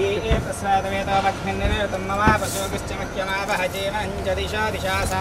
प्रसादवेदोमग्निर्निर्तं मम पशुगिश्च मह्यमावह जीवञ्च दिशा दिशा सा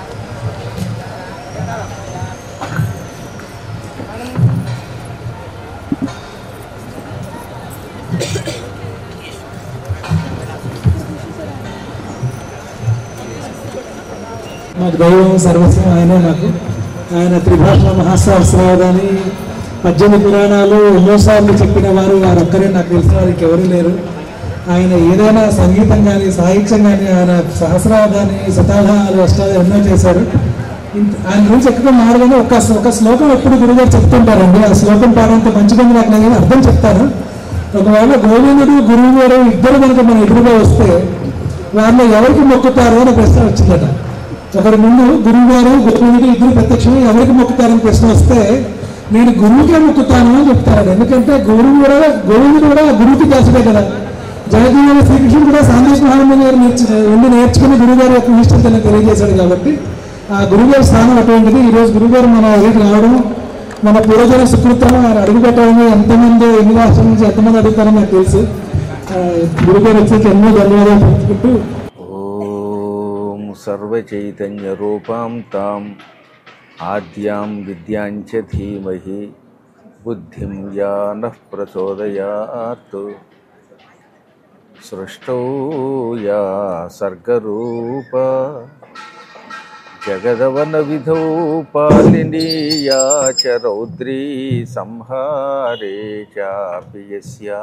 మాకు దైవం సర్వస్వం ఆయనే నాకు ఆయన త్రిభాష మహాసహస్రావధాని పద్దెనిమిది పురాణాలు ఎన్నోసార్లు చెప్పిన వారు వారు ఒక్కరే నాకు తెలిసిన వారు ఇంకెవరూ లేరు ఆయన ఏదైనా సంగీతం కానీ సాహిత్యం కానీ ఆయన సహస్రావధాని శతాధాలు అష్టాలు ఎన్నో చేశారు ఇంత- ఆయన గురించి ఎక్కువ మారగానే ఒక ఒక శ్లోకం ఎప్పుడు గురుగారు చెప్తుంటారండి ఆ శ్లోకం పాడంత మంచిగా నాకు లేదు కానీ అర్థం చెప్తాను ఒకవేళ గోవిందుడు గురువు గారు ఇద్దరు కనుక మన ఎదురుగా వస్తే వాళ్ళు ఎవరికి మొక్కుతారో అని ప్రశ్న వచ్చిందట ఒకరి ముందు గురువు గారు గోవిందుడు ఇద్దరు ప్రత్యక్షమై ఎవరికి మొక్కుతారని ప్రశ్న వస్తే నేను గురువుకే మొక్కుతాను అని చెప్తారు ఎందుకంటే గురువు కూడా గోవిందుడు కూడా గురువుకి దాసుడే కదా జగజీవన శ్రీకృష్ణుడు కూడా సాందేశ్ మహారాజు గారు నేర్చు ఉండి నేర్చుకుని గురువు గారి యొక్క నిష్టతను తెలియజేశాడు కాబట్టి ఆ గురువుగారి స్థానం అటువంటిది ఈరోజు గురువుగారు మన ఊరికి రావడం మన పూర్వజన సుకృతం ఆయన అడుగు పెట్టాలని ఎంతమంది ఎన్ని రాష్ట్రాల నుంచి ఎంతమంది అడుగుతారో నాకు తెలుసు ఆ, గురుగారు వచ్చేసి ఎన్నో ధన్యవాదాలు చెప్పుకుంటూ ఓం సర్వచైతన్యరూపాం తాం ఆద్యాం విద్యాంచ ధీమహి బుద్ధిం యా నః ప్రచోదయాత్ సృష్టౌ యా సర్గరూప జగదవన విధౌ పాలినీ యా చ రౌద్రీ సంహారే చాపి యస్యా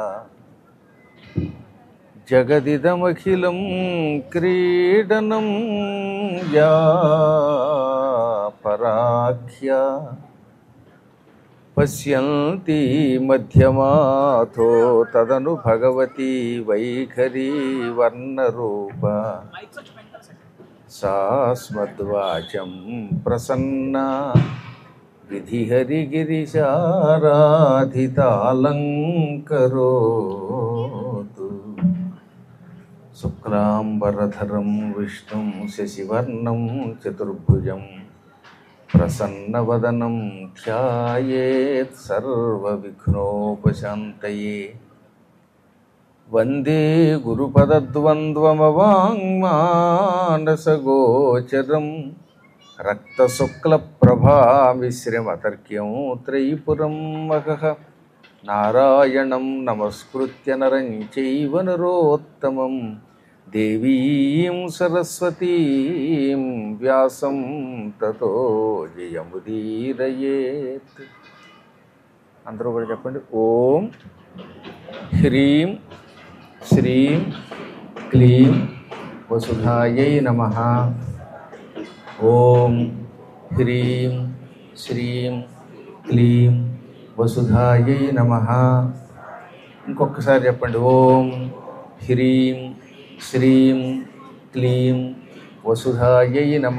జగదిదమఖిలం క్రీడనం యా పరాఖ్య పశ్యంతి మధ్యమాథో తదను భగవతి వైఖరీ వర్ణరూప సాస్మద్వాచం ప్రసన్న విధిహరిగిరిశారాధితాలంకరోతు శుక్లాంబరధరం విష్ణుం శశివర్ణం చతుర్భుజం ప్రసన్నవదనం ధ్యాయేత్ సర్వవిఘ్నోపశాంతయే వందే గురుపదద్వంద్వమవాङ्మానసగోచరం రక్తశుక్లప్రభామిశ్రమతర్క్యం త్రైపురం మహః నారాయణం నమస్కృత్య నరం చైవ నరోత్తమం దేవీం సరస్వతీం వ్యాసం తతో జయముదీరయేత్ అందరూ కూడా చెప్పండి ఓం హ్రీం శ్రీం క్లీం వసుధాయై నమ ఓం హ్రీం శ్రీం క్లీం వసుధాయై నమ ఇంకొకసారి చెప్పండి ఓం హ్రీం శ్రీం క్లీం వసుధాయై నమ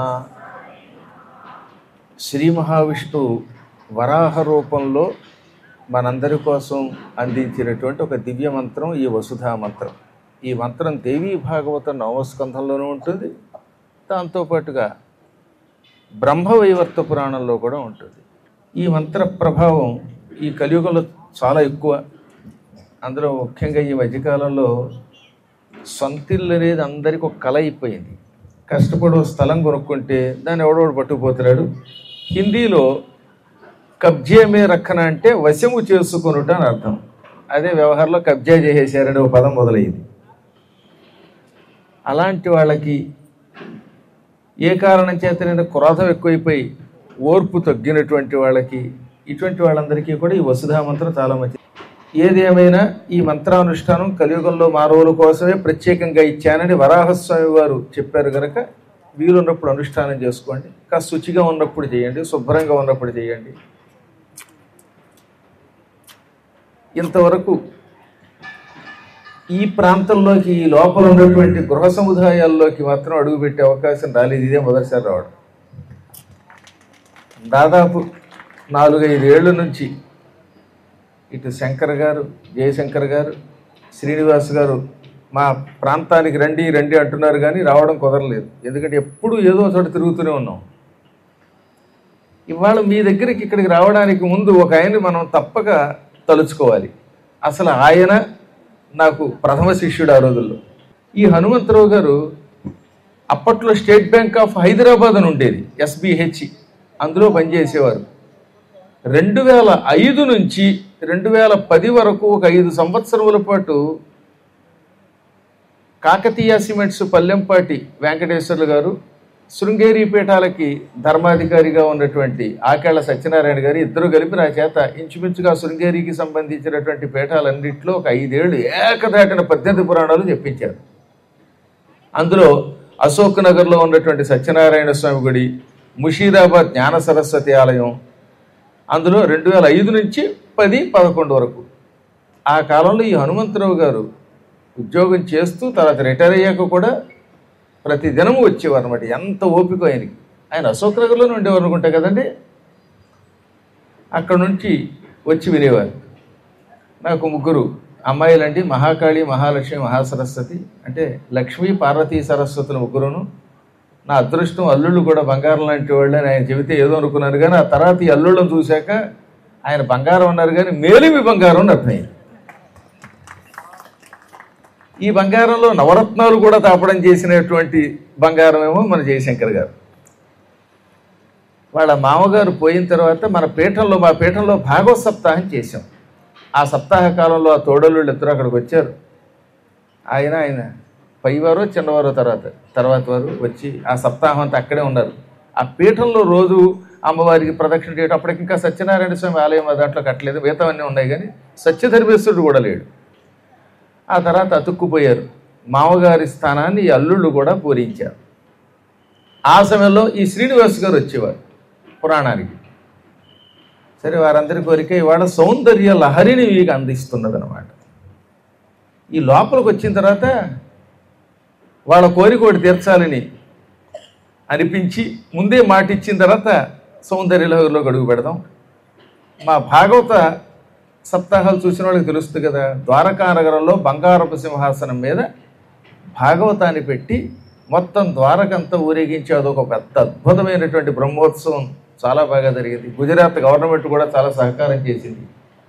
శ్రీ మహావిష్ణు వరాహ రూపంలో మనందరి కోసం అందించినటువంటి ఒక దివ్య మంత్రం ఈ వసుధా మంత్రం ఈ మంత్రం దేవీ భాగవత నవస్కంధంలోనూ ఉంటుంది దాంతోపాటుగా బ్రహ్మవైవర్త పురాణంలో కూడా ఉంటుంది ఈ మంత్ర ప్రభావం ఈ కలియుగంలో చాలా ఎక్కువ అందులో ముఖ్యంగా ఈ మధ్యకాలంలో సొంతిల్లు అనేది అందరికీ ఒక కళ అయిపోయింది కష్టపడి ఓ స్థలం కొనుక్కుంటే దాన్ని ఎవడోడు పట్టుకుపోతున్నాడు హిందీలో కబ్జే మే రక్కన అంటే వశము చేసుకొనుట అని అర్థం అదే వ్యవహారంలో కబ్జా చేసేసారని ఒక పదం మొదలయ్యింది అలాంటి వాళ్ళకి ఏ కారణం చేతనైనా క్రోధం ఎక్కువైపోయి ఓర్పు తగ్గినటువంటి వాళ్ళకి ఇటువంటి వాళ్ళందరికీ కూడా ఈ వసుధా మంత్రం చాలా మంచిది ఏది ఏమైనా ఈ మంత్రానుష్ఠానం కలియుగంలో మానవుల కోసమే ప్రత్యేకంగా ఇచ్చానని వరాహస్వామి వారు చెప్పారు కనుక వీలున్నప్పుడు అనుష్ఠానం చేసుకోండి కాస్త శుచిగా ఉన్నప్పుడు చేయండి శుభ్రంగా ఉన్నప్పుడు చేయండి ఇంతవరకు ఈ ప్రాంతంలోకి ఈ లోపల ఉన్నటువంటి గృహ సముదాయాల్లోకి మాత్రం అడుగుపెట్టే అవకాశం రాలేదు ఇదే మొదటిసారి రావడం దాదాపు నాలుగైదేళ్ల నుంచి ఇటు శంకర్ గారు జయశంకర్ గారు శ్రీనివాస్ గారు మా ప్రాంతానికి రండి రండి అంటున్నారు కానీ రావడం కుదరలేదు ఎందుకంటే ఎప్పుడు ఏదో చోట తిరుగుతూనే ఉన్నాం ఇవాళ మీ దగ్గరికి ఇక్కడికి రావడానికి ముందు ఒక ఆయన్ని మనం తప్పక తలుచుకోవాలి అసలు ఆయన నాకు ప్రథమ శిష్యుడు ఆ రోజుల్లో ఈ హనుమంతరావు గారు అప్పట్లో స్టేట్ బ్యాంక్ ఆఫ్ హైదరాబాద్ అని ఉండేది ఎస్బిహెచ్ అందులో పనిచేసేవారు రెండు వేల ఐదు నుంచి రెండు వేల పది వరకు ఒక ఐదు సంవత్సరముల పాటు కాకతీయ సిమెంట్స్ పల్లెంపాటి వెంకటేశ్వర్లు గారు శృంగేరి పీఠాలకి ధర్మాధికారిగా ఉన్నటువంటి ఆకేళ్ల సత్యనారాయణ గారు ఇద్దరు కలిపి నా చేత ఇంచుమించుగా శృంగేరికి సంబంధించినటువంటి పీఠాలన్నింటిలో ఒక ఐదేళ్లు ఏకదాటిన పద్దెనిమిది పురాణాలు చెప్పించారు అందులో అశోక్ నగర్లో ఉన్నటువంటి సత్యనారాయణ స్వామి గుడి ముషీరాబాద్ జ్ఞాన సరస్వతి ఆలయం అందులో రెండు వేల ఐదు నుంచి పది పదకొండు వరకు ఆ కాలంలో ఈ హనుమంతరావు గారు ఉద్యోగం చేస్తూ తర్వాత రిటైర్ అయ్యాక కూడా ప్రతి దినము వచ్చేవారు అనమాట ఎంత ఓపిక ఆయనకి ఆయన అశోక్ నగర్లోనే ఉండేవారు అనుకుంటా కదండి అక్కడ నుంచి వచ్చి వినేవారు నాకు ముగ్గురు అమ్మాయిలండి మహాకాళి మహాలక్ష్మి మహాసరస్వతి అంటే లక్ష్మీ పార్వతీ సరస్వతుల ముగ్గురును నా అదృష్టం అల్లుళ్ళు కూడా బంగారం లాంటి వాళ్ళు అని ఆయన చెబితే ఏదో అనుకున్నారు కానీ ఆ తర్వాత ఈ అల్లుళ్ళని చూశాక ఆయన బంగారం అన్నారు కానీ మేలిమి బంగారం అని అర్థమైంది ఈ బంగారంలో నవరత్నాలు కూడా తాపడం చేసినటువంటి బంగారం ఏమో మన జయశంకర్ గారు వాళ్ళ మామగారు పోయిన తర్వాత మన పీఠంలో మా పీఠంలో భాగవత సప్తాహం చేశాం ఆ సప్తాహ కాలంలో ఆ తోడళ్ళు ఇద్దరు అక్కడికి వచ్చారు ఆయన ఆయన పైవారు చిన్నవారు తర్వాత తర్వాత వారు వచ్చి ఆ సప్తాహం అంతా అక్కడే ఉన్నారు ఆ పీఠంలో రోజు అమ్మవారికి ప్రదక్షిణ చేయడం అప్పటికి ఇంకా సత్యనారాయణ స్వామి ఆలయం ఆ దాంట్లో కట్టలేదు మిగతావన్నీ ఉన్నాయి కానీ సత్యధర్మేశ్వరుడు కూడా లేడు ఆ తర్వాత అతుక్కుపోయారు మామగారి స్థానాన్ని ఈ అల్లుళ్ళు కూడా పూరించారు ఆ సమయంలో ఈ శ్రీనివాస్ గారు వచ్చేవారు పురాణానికి సరే వారందరి కోరిక ఇవాళ సౌందర్య లహరిని మీకు అందిస్తున్నది అనమాట ఈ లోపలికి వచ్చిన తర్వాత వాళ్ళ కోరిక ఒకటి తీర్చాలని అనిపించి ముందే మాట ఇచ్చిన తర్వాత సౌందర్య లహరిలోకి అడుగు పెడదాం మా భాగవత సప్తాహాలు చూసిన వాళ్ళకి తెలుస్తుంది కదా ద్వారకా నగరంలో బంగారపు సింహాసనం మీద భాగవతాన్ని పెట్టి మొత్తం ద్వారకంతా ఊరేగించి అదొక పెద్ద అద్భుతమైనటువంటి బ్రహ్మోత్సవం చాలా బాగా జరిగింది గుజరాత్ గవర్నమెంట్ కూడా చాలా సహకారం చేసింది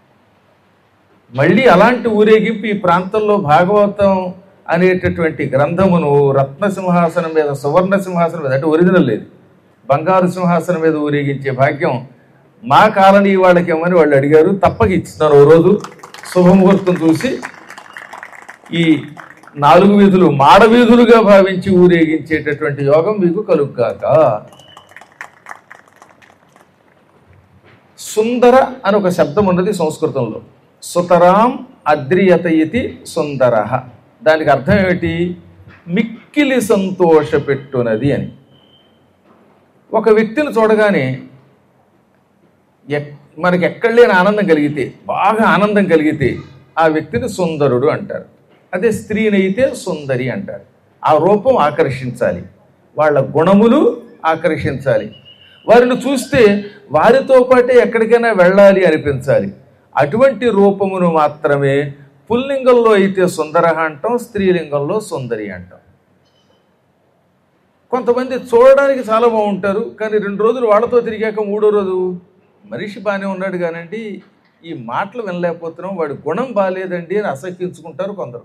మళ్ళీ అలాంటి ఊరేగింపు ఈ ప్రాంతంలో భాగవతం అనేటటువంటి గ్రంథమును రత్న సింహాసనం మీద సువర్ణ సింహాసనం మీద అంటే ఒరిజినల్ లేదు బంగారు సింహాసనం మీద ఊరేగించే భాగ్యం మా కాలనీ వాళ్ళకి ఏమని వాళ్ళు అడిగారు తప్పక ఇచ్చినారు ఓ రోజు శుభముహూర్తం చూసి ఈ నాలుగు వీధులు మాడ వీధులుగా భావించి ఊరేగించేటటువంటి యోగం మీకు కలుగుగాక సుందర అని ఒక శబ్దం ఉన్నది సంస్కృతంలో సుతరాం అద్రియత ఇతి సుందర దానికి అర్థం ఏమిటి మిక్కిలి సంతోష పెట్టునది అని ఒక వ్యక్తిని చూడగానే ఎక్- మనకి ఎక్కడ లేని ఆనందం కలిగితే బాగా ఆనందం కలిగితే ఆ వ్యక్తిని సుందరుడు అంటారు అదే స్త్రీనైతే సుందరి అంటారు ఆ రూపం ఆకర్షించాలి వాళ్ళ గుణములు ఆకర్షించాలి వారిని చూస్తే వారితో పాటే ఎక్కడికైనా వెళ్ళాలి అనిపించాలి అటువంటి రూపమును మాత్రమే పుల్లింగంలో అయితే సుందర అంటాం స్త్రీలింగంలో సుందరి అంటాం కొంతమంది చూడడానికి చాలా బాగుంటారు కానీ రెండు రోజులు వాళ్ళతో తిరిగాక మూడో రోజు మనిషి బాగానే ఉన్నాడు కానండి ఈ మాటలు వినలేకపోతున్నాం వాడి గుణం బాగాలేదండి అని అసహ్యించుకుంటారు కొందరు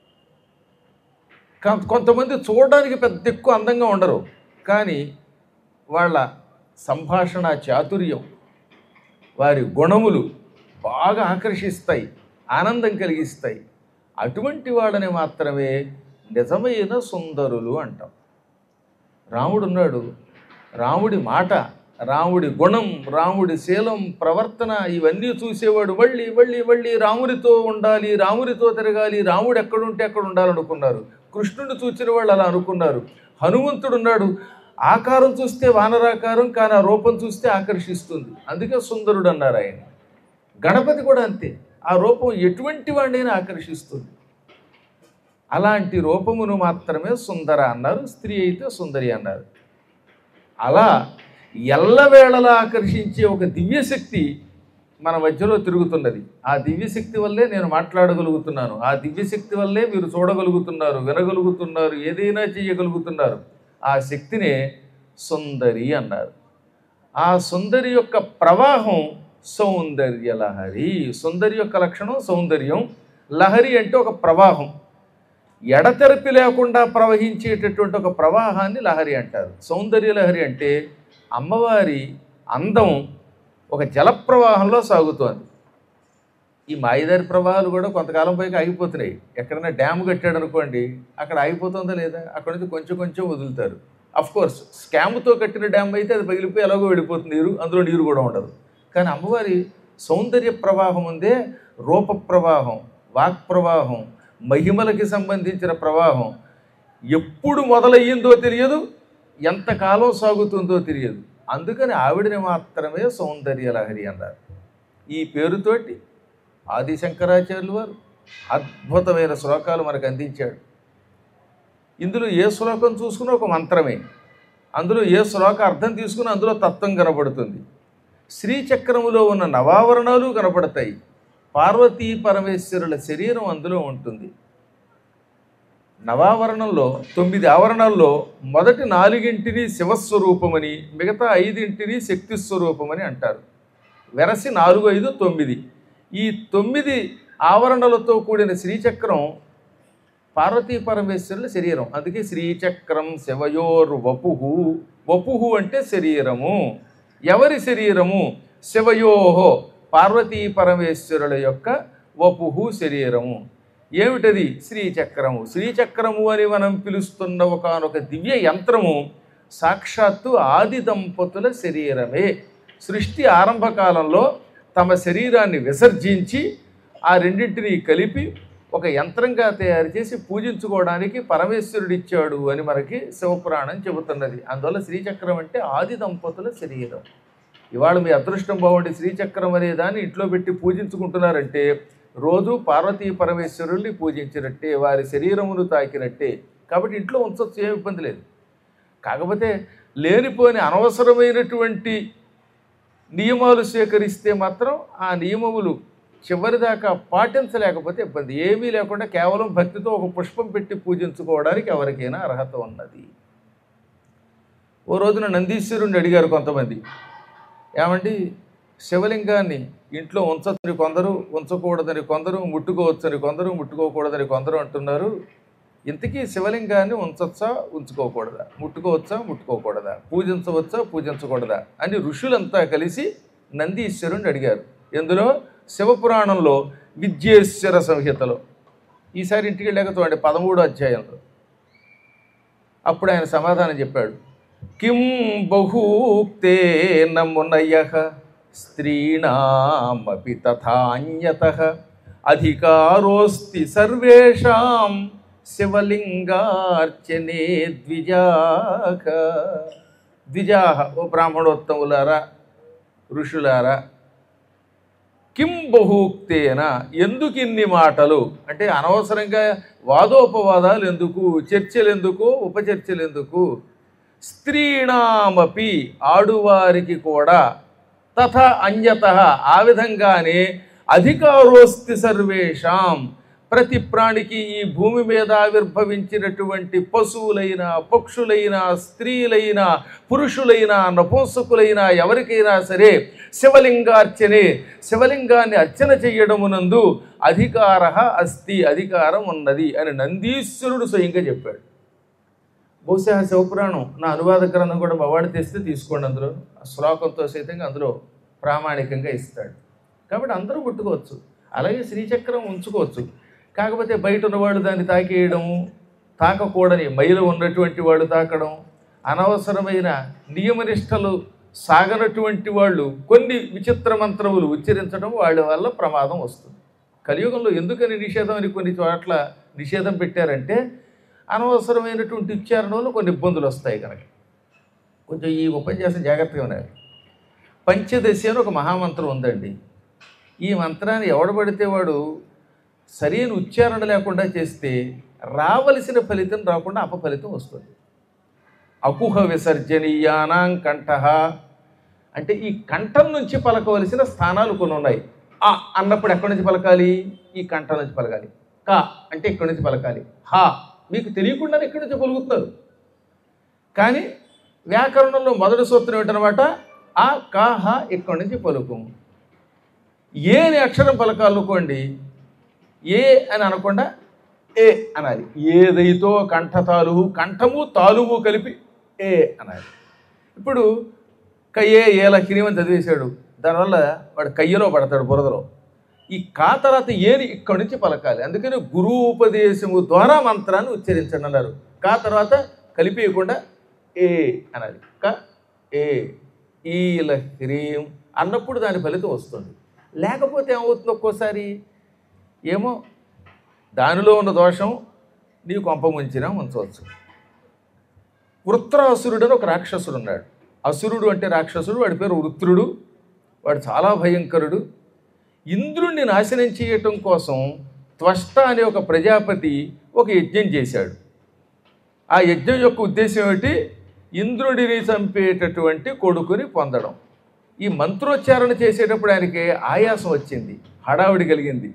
కా- కొంతమంది చూడడానికి పెద్ద ఎక్కువ అందంగా ఉండరు కానీ వాళ్ళ సంభాషణ చాతుర్యం వారి గుణములు బాగా ఆకర్షిస్తాయి ఆనందం కలిగిస్తాయి అటువంటి వాళ్ళని మాత్రమే నిజమైన సుందరులు అంటాం రాముడు ఉన్నాడు రాముడి మాట రాముడి గుణం రాముడి శీలం ప్రవర్తన ఇవన్నీ చూసేవాడు మళ్ళీ మళ్ళీ మళ్ళీ రాముడితో ఉండాలి రాముడితో తిరగాలి రాముడు ఎక్కడుంటే అక్కడ ఉండాలనుకున్నారు కృష్ణుడిని చూసిన వాళ్ళు అలా అనుకున్నారు హనుమంతుడు ఉన్నాడు ఆకారం చూస్తే వానరాకారం కానీ ఆ రూపం చూస్తే ఆకర్షిస్తుంది అందుకే సుందరుడు అన్నారు ఆయన గణపతి కూడా అంతే ఆ రూపం ఎటువంటి వాడినైనా ఆకర్షిస్తుంది అలాంటి రూపమును మాత్రమే సుందర అన్నారు స్త్రీ అయితే సుందరి అన్నారు అలా ఎల్లవేళలా ఆకర్షించే ఒక దివ్యశక్తి మన మధ్యలో తిరుగుతున్నది ఆ దివ్యశక్తి వల్లే నేను మాట్లాడగలుగుతున్నాను ఆ దివ్యశక్తి వల్లే మీరు చూడగలుగుతున్నారు వినగలుగుతున్నారు ఏదైనా చేయగలుగుతున్నారు ఆ శక్తినే సుందరి అన్నారు ఆ సుందరి యొక్క ప్రవాహం సౌందర్యలహరి సుందరి యొక్క లక్షణం సౌందర్యం లహరి అంటే ఒక ప్రవాహం ఎడతెరపి లేకుండా ప్రవహించేటటువంటి ఒక ప్రవాహాన్ని లహరి అంటారు సౌందర్య లహరి అంటే అమ్మవారి అందం ఒక జలప్రవాహంలో సాగుతోంది ఈ మాయదారి ప్రవాహాలు కూడా కొంతకాలం పైకి ఆగిపోతున్నాయి ఎక్కడైనా డ్యామ్ కట్టాడు అనుకోండి అక్కడ ఆగిపోతుందా లేదా అక్కడ నుంచి కొంచెం కొంచెం వదులుతారు అఫ్ కోర్స్ స్కామ్తో కట్టిన డ్యామ్ అయితే అది పగిలిపోయి ఎలాగో వెళ్ళిపోతుంది నీరు అందులో నీరు కూడా ఉండదు కానీ అమ్మవారి సౌందర్య ప్రవాహం ఉందే రూప ప్రవాహం వాక్ ప్రవాహం మహిమలకి సంబంధించిన ప్రవాహం ఎప్పుడు మొదలయ్యిందో తెలియదు ఎంతకాలం సాగుతుందో తెలియదు అందుకని ఆవిడని మాత్రమే సౌందర్య లహరి అన్నారు ఈ పేరుతోటి ఆది శంకరాచార్యులు వారు అద్భుతమైన శ్లోకాలు మనకు అందించాడు ఇందులో ఏ శ్లోకం చూసుకున్నా ఒక మంత్రమే అందులో ఏ శ్లోక అర్థం తీసుకున్నా అందులో తత్వం కనబడుతుంది శ్రీచక్రములో ఉన్న నవావరణాలు కనపడతాయి పార్వతీ పరమేశ్వరుల శరీరం అందులో ఉంటుంది నవావరణంలో తొమ్మిది ఆవరణాల్లో మొదటి నాలుగింటిని శివస్వరూపమని మిగతా ఐదింటిని శక్తి స్వరూపమని అంటారు వెరసి నాలుగు ఐదు తొమ్మిది ఈ తొమ్మిది ఆవరణలతో కూడిన శ్రీచక్రం పార్వతీ పరమేశ్వరుల శరీరం అందుకే శ్రీచక్రం శివయోర్ వపుహు వపుహు అంటే శరీరము ఎవరి శరీరము శివయోహో పార్వతీ పరమేశ్వరుల యొక్క వపుహు శరీరము ఏమిటది శ్రీచక్రము శ్రీచక్రము అని మనం పిలుస్తున్న ఒకనొక దివ్య యంత్రము సాక్షాత్తు ఆది దంపతుల శరీరమే సృష్టి ఆరంభ కాలంలో తమ శరీరాన్ని విసర్జించి ఆ రెండింటిని కలిపి ఒక యంత్రంగా తయారు చేసి పూజించుకోవడానికి పరమేశ్వరుడు ఇచ్చాడు అని మనకి శివపురాణం చెబుతున్నది అందువల్ల శ్రీచక్రం అంటే ఆది దంపతుల శరీరం ఇవాళ మీ అదృష్టం బాగుండి శ్రీచక్రం అనే దాన్ని ఇంట్లో పెట్టి పూజించుకుంటున్నారంటే రోజు పార్వతీ పరమేశ్వరుల్ని పూజించినట్టే వారి శరీరమును తాకినట్టే కాబట్టి ఇంట్లో ఉంచవచ్చు ఏం ఇబ్బంది లేదు కాకపోతే లేనిపోని అనవసరమైనటువంటి నియమాలు స్వీకరిస్తే మాత్రం ఆ నియమములు చివరిదాకా పాటించలేకపోతే ఇబ్బంది ఏమీ లేకుండా కేవలం భక్తితో ఒక పుష్పం పెట్టి పూజించుకోవడానికి ఎవరికైనా అర్హత ఉన్నది ఓ రోజున నందీశ్వరుణ్ణి అడిగారు కొంతమంది ఏమండి శివలింగాన్ని ఇంట్లో ఉంచని కొందరు ఉంచకూడదని కొందరు ముట్టుకోవచ్చని కొందరు ముట్టుకోకూడదని కొందరు అంటున్నారు ఇంతకీ శివలింగాన్ని ఉంచొచ్చా ఉంచుకోకూడదా ముట్టుకోవచ్చా ముట్టుకోకూడదా పూజించవచ్చా పూజించకూడదా అని ఋషులంతా కలిసి నందీశ్వరుణ్ణి అడిగారు ఎందులో శివపురాణంలో విద్యేశ్వర సంహితలో ఈసారి ఇంటికి వెళ్ళాక చూడండి పదమూడో అధ్యాయంలో అప్పుడు ఆయన సమాధానం చెప్పాడు కిం బహూక్తేన మునయ స్త్రీణామపి తథాన్యత అధికారోస్తి సర్వేషాం శివలింగార్చనే ద్విజాక ద్విజాహ ఓ బ్రాహ్మణోత్తములారా ఋషులారా కిం బహూక్తేన ఎందుకు ఇన్ని మాటలు అంటే అనవసరంగా వాదోపవాదాలు ఎందుకు చర్చలు ఎందుకు ఉపచర్చలు ఎందుకు స్త్రీణామపి ఆడువారికి కూడా తథ అన్యత ఆ విధంగానే అధికారోస్తి సర్వేషాం ప్రతి ప్రాణికి ఈ భూమి మీద ఆవిర్భవించినటువంటి పశువులైన పక్షులైన స్త్రీలైన పురుషులైన నపుంసకులైన ఎవరికైనా సరే శివలింగార్చనే శివలింగాన్ని అర్చన చెయ్యడమునందు అధికార అస్తి అధికారం ఉన్నది అని నందీశ్వరుడు స్వయంగా చెప్పాడు బహుశా ఆ శివపురాణం నా అనువాద గ్రంథం కూడా మవాడు తెస్తే తీసుకోండి అందులో ఆ శ్లోకంతో సైతంగా అందులో ప్రామాణికంగా ఇస్తాడు కాబట్టి అందరూ ముట్టుకోవచ్చు అలాగే శ్రీచక్రం ఉంచుకోవచ్చు కాకపోతే బయట ఉన్నవాడు దాన్ని తాకేయడము తాకకూడని మైలు ఉన్నటువంటి వాడు తాకడం అనవసరమైన నియమనిష్టలు సాగనటువంటి వాళ్ళు కొన్ని విచిత్ర మంత్రములు ఉచ్చరించడం వాళ్ళ వల్ల ప్రమాదం వస్తుంది కలియుగంలో ఎందుకని నిషేధం అని కొన్ని చోట్ల నిషేధం పెట్టారంటే అనవసరమైనటువంటి ఉచ్చారణ వల్ల కొన్ని ఇబ్బందులు వస్తాయి కనుక కొంచెం ఈ ఉపన్యాసం జాగ్రత్తగా ఉండాలి పంచదశి అని ఒక మహామంత్రం ఉందండి ఈ మంత్రాన్ని ఎవడబడితే వాడు సరైన ఉచ్చారణ లేకుండా చేస్తే రావలసిన ఫలితం రాకుండా అపఫలితం వస్తుంది అకుహ విసర్జనీయానాం కంఠ అంటే ఈ కంఠం నుంచి పలకవలసిన స్థానాలు కొన్ని ఉన్నాయి ఆ అన్నప్పుడు ఎక్కడి నుంచి పలకాలి ఈ కంఠం నుంచి పలకాలి కా అంటే ఇక్కడి నుంచి పలకాలి హా మీకు తెలియకుండానే ఇక్కడి నుంచి పలుకుతున్నారు కానీ వ్యాకరణంలో మొదటి సూత్రం ఏంటనమాట ఆ కా హా ఇక్కడి నుంచి పలుకు ఏ అని అక్షరం పలకాలనుకోండి ఏ అని అనకుండా ఏ అనాలి ఏదైతో కంఠ తాలువు కంఠము తాలువు కలిపి ఏ అనాలి ఇప్పుడు కయ్యే ఏల కిరిమని చదివేశాడు దానివల్ల వాడు కయ్యలో పడతాడు బురదలో ఈ కా తర్వాత ఏని ఇక్కడి నుంచి పలకాలి అందుకని గురూపదేశము ద్వారా మంత్రాన్ని ఉచ్చరించండి అన్నారు కా తర్వాత కలిపేయకుండా ఏ అనాలి క ఏ ఈల హ్రీం అన్నప్పుడు దాని ఫలితం వస్తుంది లేకపోతే ఏమవుతుంది ఒక్కోసారి ఏమో దానిలో ఉన్న దోషం నీ కొంప ముంచినా ఉంచవచ్చు వృత్రాసురుడు అని ఒక రాక్షసుడు ఉన్నాడు అసురుడు అంటే రాక్షసుడు వాడి పేరు వృత్రుడు వాడు చాలా భయంకరుడు ఇంద్రుణ్ణి నాశనం చేయటం కోసం త్వష్ట అనే ఒక ప్రజాపతి ఒక యజ్ఞం చేశాడు ఆ యజ్ఞం యొక్క ఉద్దేశం ఏమిటి ఇంద్రుడిని చంపేటటువంటి కొడుకుని పొందడం ఈ మంత్రోచ్చారణ చేసేటప్పుడు ఆయనకి ఆయాసం వచ్చింది హడావిడి కలిగింది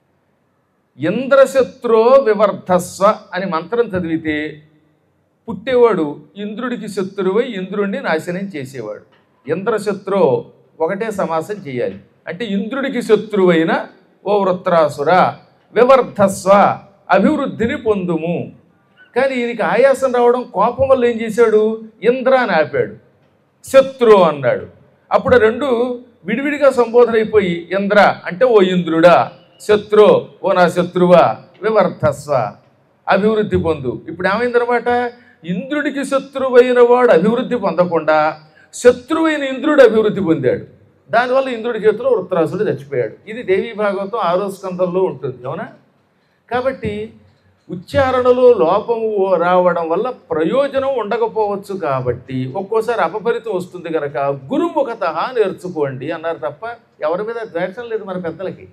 ఇంద్రశత్రో వివర్ధస్వ అని మంత్రం చదివితే పుట్టేవాడు ఇంద్రుడికి శత్రువై ఇంద్రుడిని నాశనం చేసేవాడు ఇంద్రశత్రు ఒకటే సమాసం చేయాలి అంటే ఇంద్రుడికి శత్రువైన ఓ వృత్రాసుర వివర్ధస్వ అభివృద్ధిని పొందుము కానీ ఈయనకి ఆయాసం రావడం కోపం వల్ల ఏం చేశాడు ఇంద్ర అని ఆపాడు శత్రు అన్నాడు అప్పుడు రెండు విడివిడిగా సంబోధన అయిపోయి ఇంద్ర అంటే ఓ ఇంద్రుడా శత్రు ఓ నా శత్రువా వివర్ధస్వ అభివృద్ధి పొందు ఇప్పుడు ఏమైందనమాట ఇంద్రుడికి శత్రువైన వాడు అభివృద్ధి పొందకుండా శత్రువైన ఇంద్రుడు అభివృద్ధి పొందాడు దానివల్ల ఇంద్రుడి చేతిలో వృత్రాసుడు చచ్చిపోయాడు ఇది దేవీ భాగవతం ఆరో స్కందంలో ఉంటుంది అవునా కాబట్టి ఉచ్చారణలో లోపము రావడం వల్ల ప్రయోజనం ఉండకపోవచ్చు కాబట్టి ఒక్కోసారి అపఫలితం వస్తుంది కనుక గురుముఖత నేర్చుకోండి అన్నారు తప్ప ఎవరి మీద ద్వేషం లేదు మన పెద్దలకి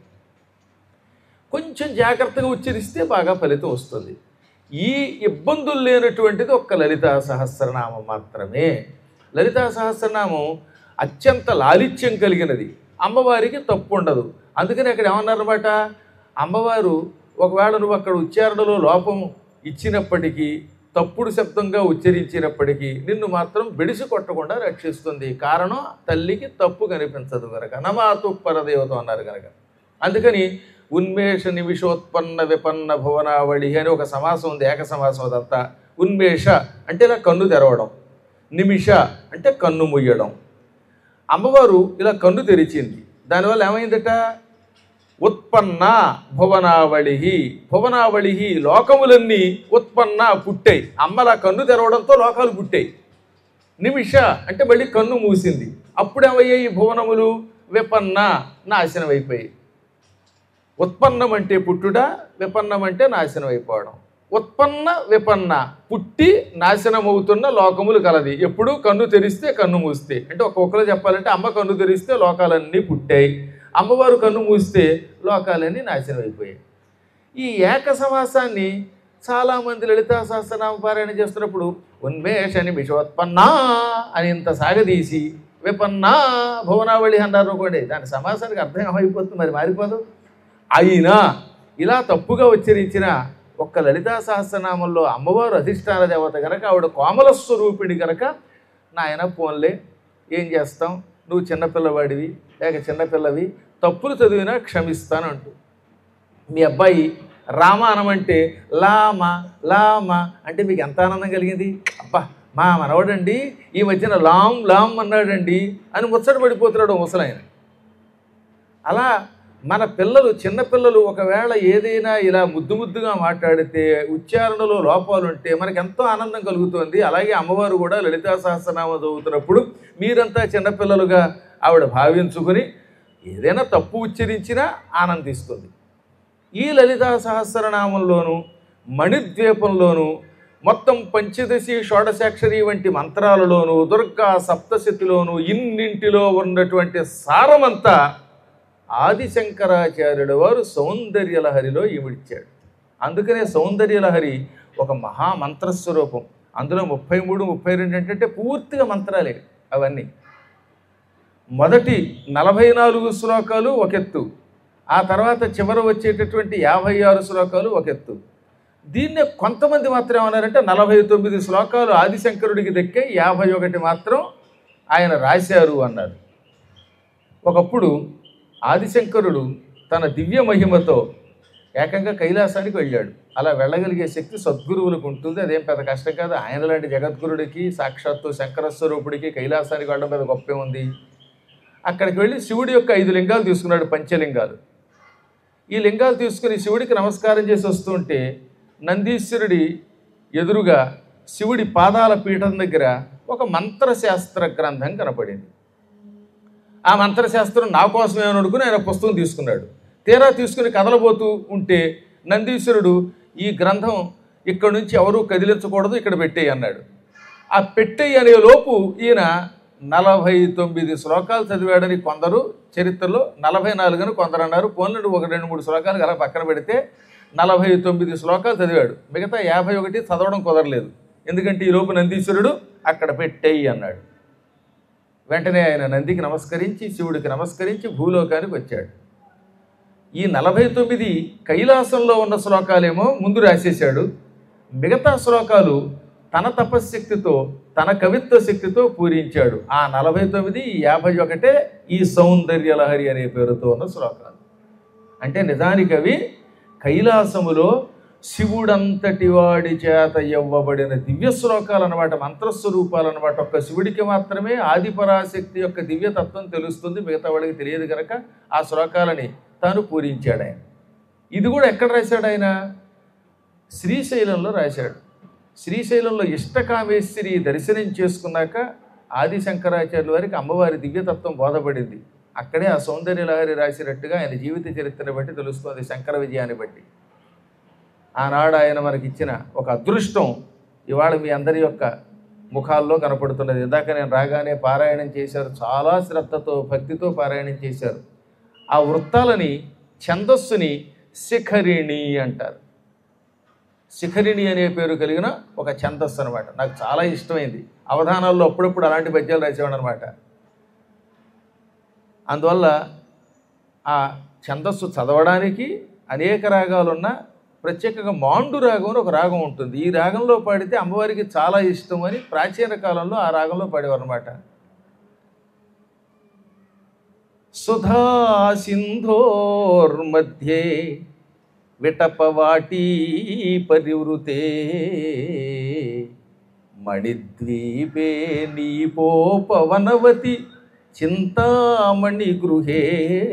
కొంచెం జాగ్రత్తగా ఉచ్చరిస్తే బాగా ఫలితం వస్తుంది ఈ ఇబ్బందులు లేనటువంటిది ఒక్క లలితా సహస్రనామం మాత్రమే లలితా సహస్రనామం అత్యంత లాలిత్యం కలిగినది అమ్మవారికి తప్పు ఉండదు అందుకని అక్కడ ఏమన్నారన్నమాట అమ్మవారు ఒకవేళ నువ్వు అక్కడ ఉచ్చారణలో లోపం ఇచ్చినప్పటికీ తప్పుడు శబ్దంగా ఉచ్చరించినప్పటికీ నిన్ను మాత్రం బెడిసి కొట్టకుండా రక్షిస్తుంది కారణం తల్లికి తప్పు కనిపించదు కనుక నమాతు పరదేవత అన్నారు కనుక అందుకని ఉన్మేష నిమిషోత్పన్న విపన్న భువనావళి అని ఒక సమాసం ఉంది ఏక సమాసం అదంతా ఉన్మేష అంటే ఇలా కన్ను తెరవడం నిమిష అంటే కన్ను ముయ్యడం అమ్మవారు ఇలా కన్ను తెరిచింది దానివల్ల ఏమైందట ఉత్పన్న భువనావళి భువనావళి లోకములన్నీ ఉత్పన్న పుట్టాయి అమ్మలా కన్ను తెరవడంతో లోకాలు పుట్టాయి నిమిష అంటే మళ్ళీ కన్ను మూసింది అప్పుడేమయ్యాయి ఈ భువనములు విపన్న నాశనం అయిపోయాయి ఉత్పన్నం అంటే పుట్టుట విపన్నం అంటే నాశనం అయిపోవడం ఉత్పన్న విపన్న పుట్టి నాశనం అవుతున్న లోకములు కలది ఎప్పుడు కన్ను తెరిస్తే కన్ను మూస్తే అంటే ఒక్కొక్కరు చెప్పాలంటే అమ్మ కన్ను తెరిస్తే లోకాలన్నీ పుట్టాయి అమ్మవారు కన్ను మూస్తే లోకాలన్నీ నాశనం అయిపోయాయి ఈ ఏక సమాసాన్ని చాలామంది లలితా సహస్రనామ పారాయణ చేస్తున్నప్పుడు ఉన్మేష నిమిషోత్పన్నా అని ఇంత సాగదీసి విపన్నా భువనావళి అన్నారు అనుకోండి దాని సమాసానికి అర్థం ఏమైపోతుంది మరి మారిపోదు అయినా ఇలా తప్పుగా ఉచ్చరించిన ఒక్క లలితా సహస్రనామంలో అమ్మవారు అధిష్టాన దేవత గనక ఆవిడ కోమల స్వరూపిణి గనక నాయన పోన్లే ఏం చేస్తాం నువ్వు చిన్నపిల్లవాడివి లేక చిన్నపిల్లవి తప్పులు చదివినా క్షమిస్తానంటూ మీ అబ్బాయి రామ అనమంటే లామ లామ అంటే మీకు ఎంత ఆనందం కలిగింది అబ్బా మా మనవడండి ఈ మధ్యన లాం లాం అన్నాడండి అని ముచ్చట పడిపోతున్నాడు ముసలాయన అలా మన పిల్లలు చిన్నపిల్లలు ఒకవేళ ఏదైనా ఇలా ముద్దు ముద్దుగా మాట్లాడితే ఉచ్చారణలో లోపాలు ఉంటే మనకి ఎంతో ఆనందం కలుగుతుంది అలాగే అమ్మవారు కూడా లలితా సహస్రనామం చదువుతున్నప్పుడు మీరంతా చిన్నపిల్లలుగా ఆవిడ భావించుకుని ఏదైనా తప్పు ఉచ్చరించినా ఆనందిస్తుంది ఈ లలితా సహస్రనామంలోను మణిద్వీపంలోను మొత్తం పంచదశి షోడశాక్షరి వంటి మంత్రాలలోను దుర్గా సప్తశతిలోను ఇన్నింటిలో ఉన్నటువంటి సారమంతా ఆదిశంకరాచార్యుడు వారు సౌందర్యలహరిలో ఇమిడ్చాడు అందుకనే సౌందర్యలహరి ఒక మహామంత్రస్వరూపం అందులో ముప్పై మూడు ముప్పై రెండు ఏంటంటే పూర్తిగా మంత్రాలే అవన్నీ మొదటి నలభై నాలుగు శ్లోకాలు ఒక ఎత్తు ఆ తర్వాత చివర వచ్చేటటువంటి యాభై ఆరు శ్లోకాలు ఒక ఎత్తు దీన్నే కొంతమంది మాత్రం ఏమన్నారంటే నలభై తొమ్మిది శ్లోకాలు ఆదిశంకరుడికి దక్కే యాభై ఒకటి మాత్రం ఆయన రాశారు అన్నారు ఒకప్పుడు ఆదిశంకరుడు తన దివ్య మహిమతో ఏకంగా కైలాసానికి వెళ్ళాడు అలా వెళ్ళగలిగే శక్తి సద్గురువులకు ఉంటుంది అదేం పెద్ద కష్టం కాదు ఆయన లాంటి జగద్గురుడికి సాక్షాత్తు శంకర స్వరూపుడికి కైలాసానికి వెళ్ళడం మీద గొప్పే ఉంది అక్కడికి వెళ్ళి శివుడి యొక్క ఐదు లింగాలు తీసుకున్నాడు పంచలింగాలు ఈ లింగాలు తీసుకుని శివుడికి నమస్కారం చేసి వస్తుంటే నందీశ్వరుడి ఎదురుగా శివుడి పాదాల పీఠం దగ్గర ఒక మంత్రశాస్త్ర గ్రంథం కనపడింది ఆ మంత్రశాస్త్రం నా కోసమే అని అనుకుని ఆయన పుస్తకం తీసుకున్నాడు తీరా తీసుకుని కదలబోతూ ఉంటే నందీశ్వరుడు ఈ గ్రంథం ఇక్కడ నుంచి ఎవరూ కదిలించకూడదు ఇక్కడ పెట్టేయి అన్నాడు ఆ పెట్టేయి అనే లోపు ఈయన నలభై తొమ్మిది శ్లోకాలు చదివాడని కొందరు చరిత్రలో నలభై నాలుగుని కొందరు అన్నారు పోన్లండి ఒక రెండు మూడు శ్లోకాలు అలా పక్కన పెడితే నలభై తొమ్మిది శ్లోకాలు చదివాడు మిగతా యాభై ఒకటి చదవడం కుదరలేదు ఎందుకంటే ఈ లోపు నందీశ్వరుడు అక్కడ పెట్టేయి అన్నాడు వెంటనే ఆయన నందికి నమస్కరించి శివుడికి నమస్కరించి భూలోకానికి వచ్చాడు ఈ నలభై తొమ్మిది కైలాసంలో ఉన్న శ్లోకాలేమో ముందు రాసేశాడు మిగతా శ్లోకాలు తన తపశ్శక్తితో తన కవిత్వ శక్తితో పూరించాడు ఆ నలభై తొమ్మిది ఈ యాభై ఒకటే ఈ సౌందర్య లహరి అనే పేరుతో ఉన్న శ్లోకాలు అంటే నిజానికి అవి కైలాసములో శివుడంతటి వాడి చేత ఇవ్వబడిన దివ్య శ్లోకాలు అనమాట మంత్రస్వరూపాలు అనమాట ఒక్క శివుడికి మాత్రమే ఆదిపరాశక్తి యొక్క దివ్యతత్వం తెలుస్తుంది మిగతా వాడికి తెలియదు కనుక ఆ శ్లోకాలని తాను పూరించాడు ఆయన ఇది కూడా ఎక్కడ రాశాడు ఆయన శ్రీశైలంలో రాశాడు శ్రీశైలంలో ఇష్టకామేశ్వరి దర్శనం చేసుకున్నాక ఆది శంకరాచార్యుల వారికి అమ్మవారి దివ్యతత్వం బోధపడింది అక్కడే ఆ సౌందర్య లహరి రాసినట్టుగా ఆయన జీవిత చరిత్రను బట్టి తెలుస్తుంది శంకర విజయాన్ని బట్టి ఆనాడు ఆయన మనకిచ్చిన ఒక అదృష్టం ఇవాళ మీ అందరి యొక్క ముఖాల్లో కనపడుతున్నది ఇందాక నేను రాగానే పారాయణం చేశారు చాలా శ్రద్ధతో భక్తితో పారాయణం చేశారు ఆ వృత్తాలని ఛందస్సుని శిఖరిణి అంటారు శిఖరిణి అనే పేరు కలిగిన ఒక ఛందస్సు అనమాట నాకు చాలా ఇష్టమైంది అవధానాల్లో అప్పుడప్పుడు అలాంటి పద్యాలు రాసేవాడు అనమాట అందువల్ల ఆ ఛందస్సు చదవడానికి అనేక రాగాలున్న ప్రత్యేకంగా మాండు రాగం అని ఒక రాగం ఉంటుంది ఈ రాగంలో పాడితే అమ్మవారికి చాలా ఇష్టం అని ప్రాచీన కాలంలో ఆ రాగంలో పాడేవారు అనమాట సుధా సింధోర్మధ్యే విటపవాటీ పరివృతే మణిద్వీపే నీపోపవనవతి చింతామణి గృహే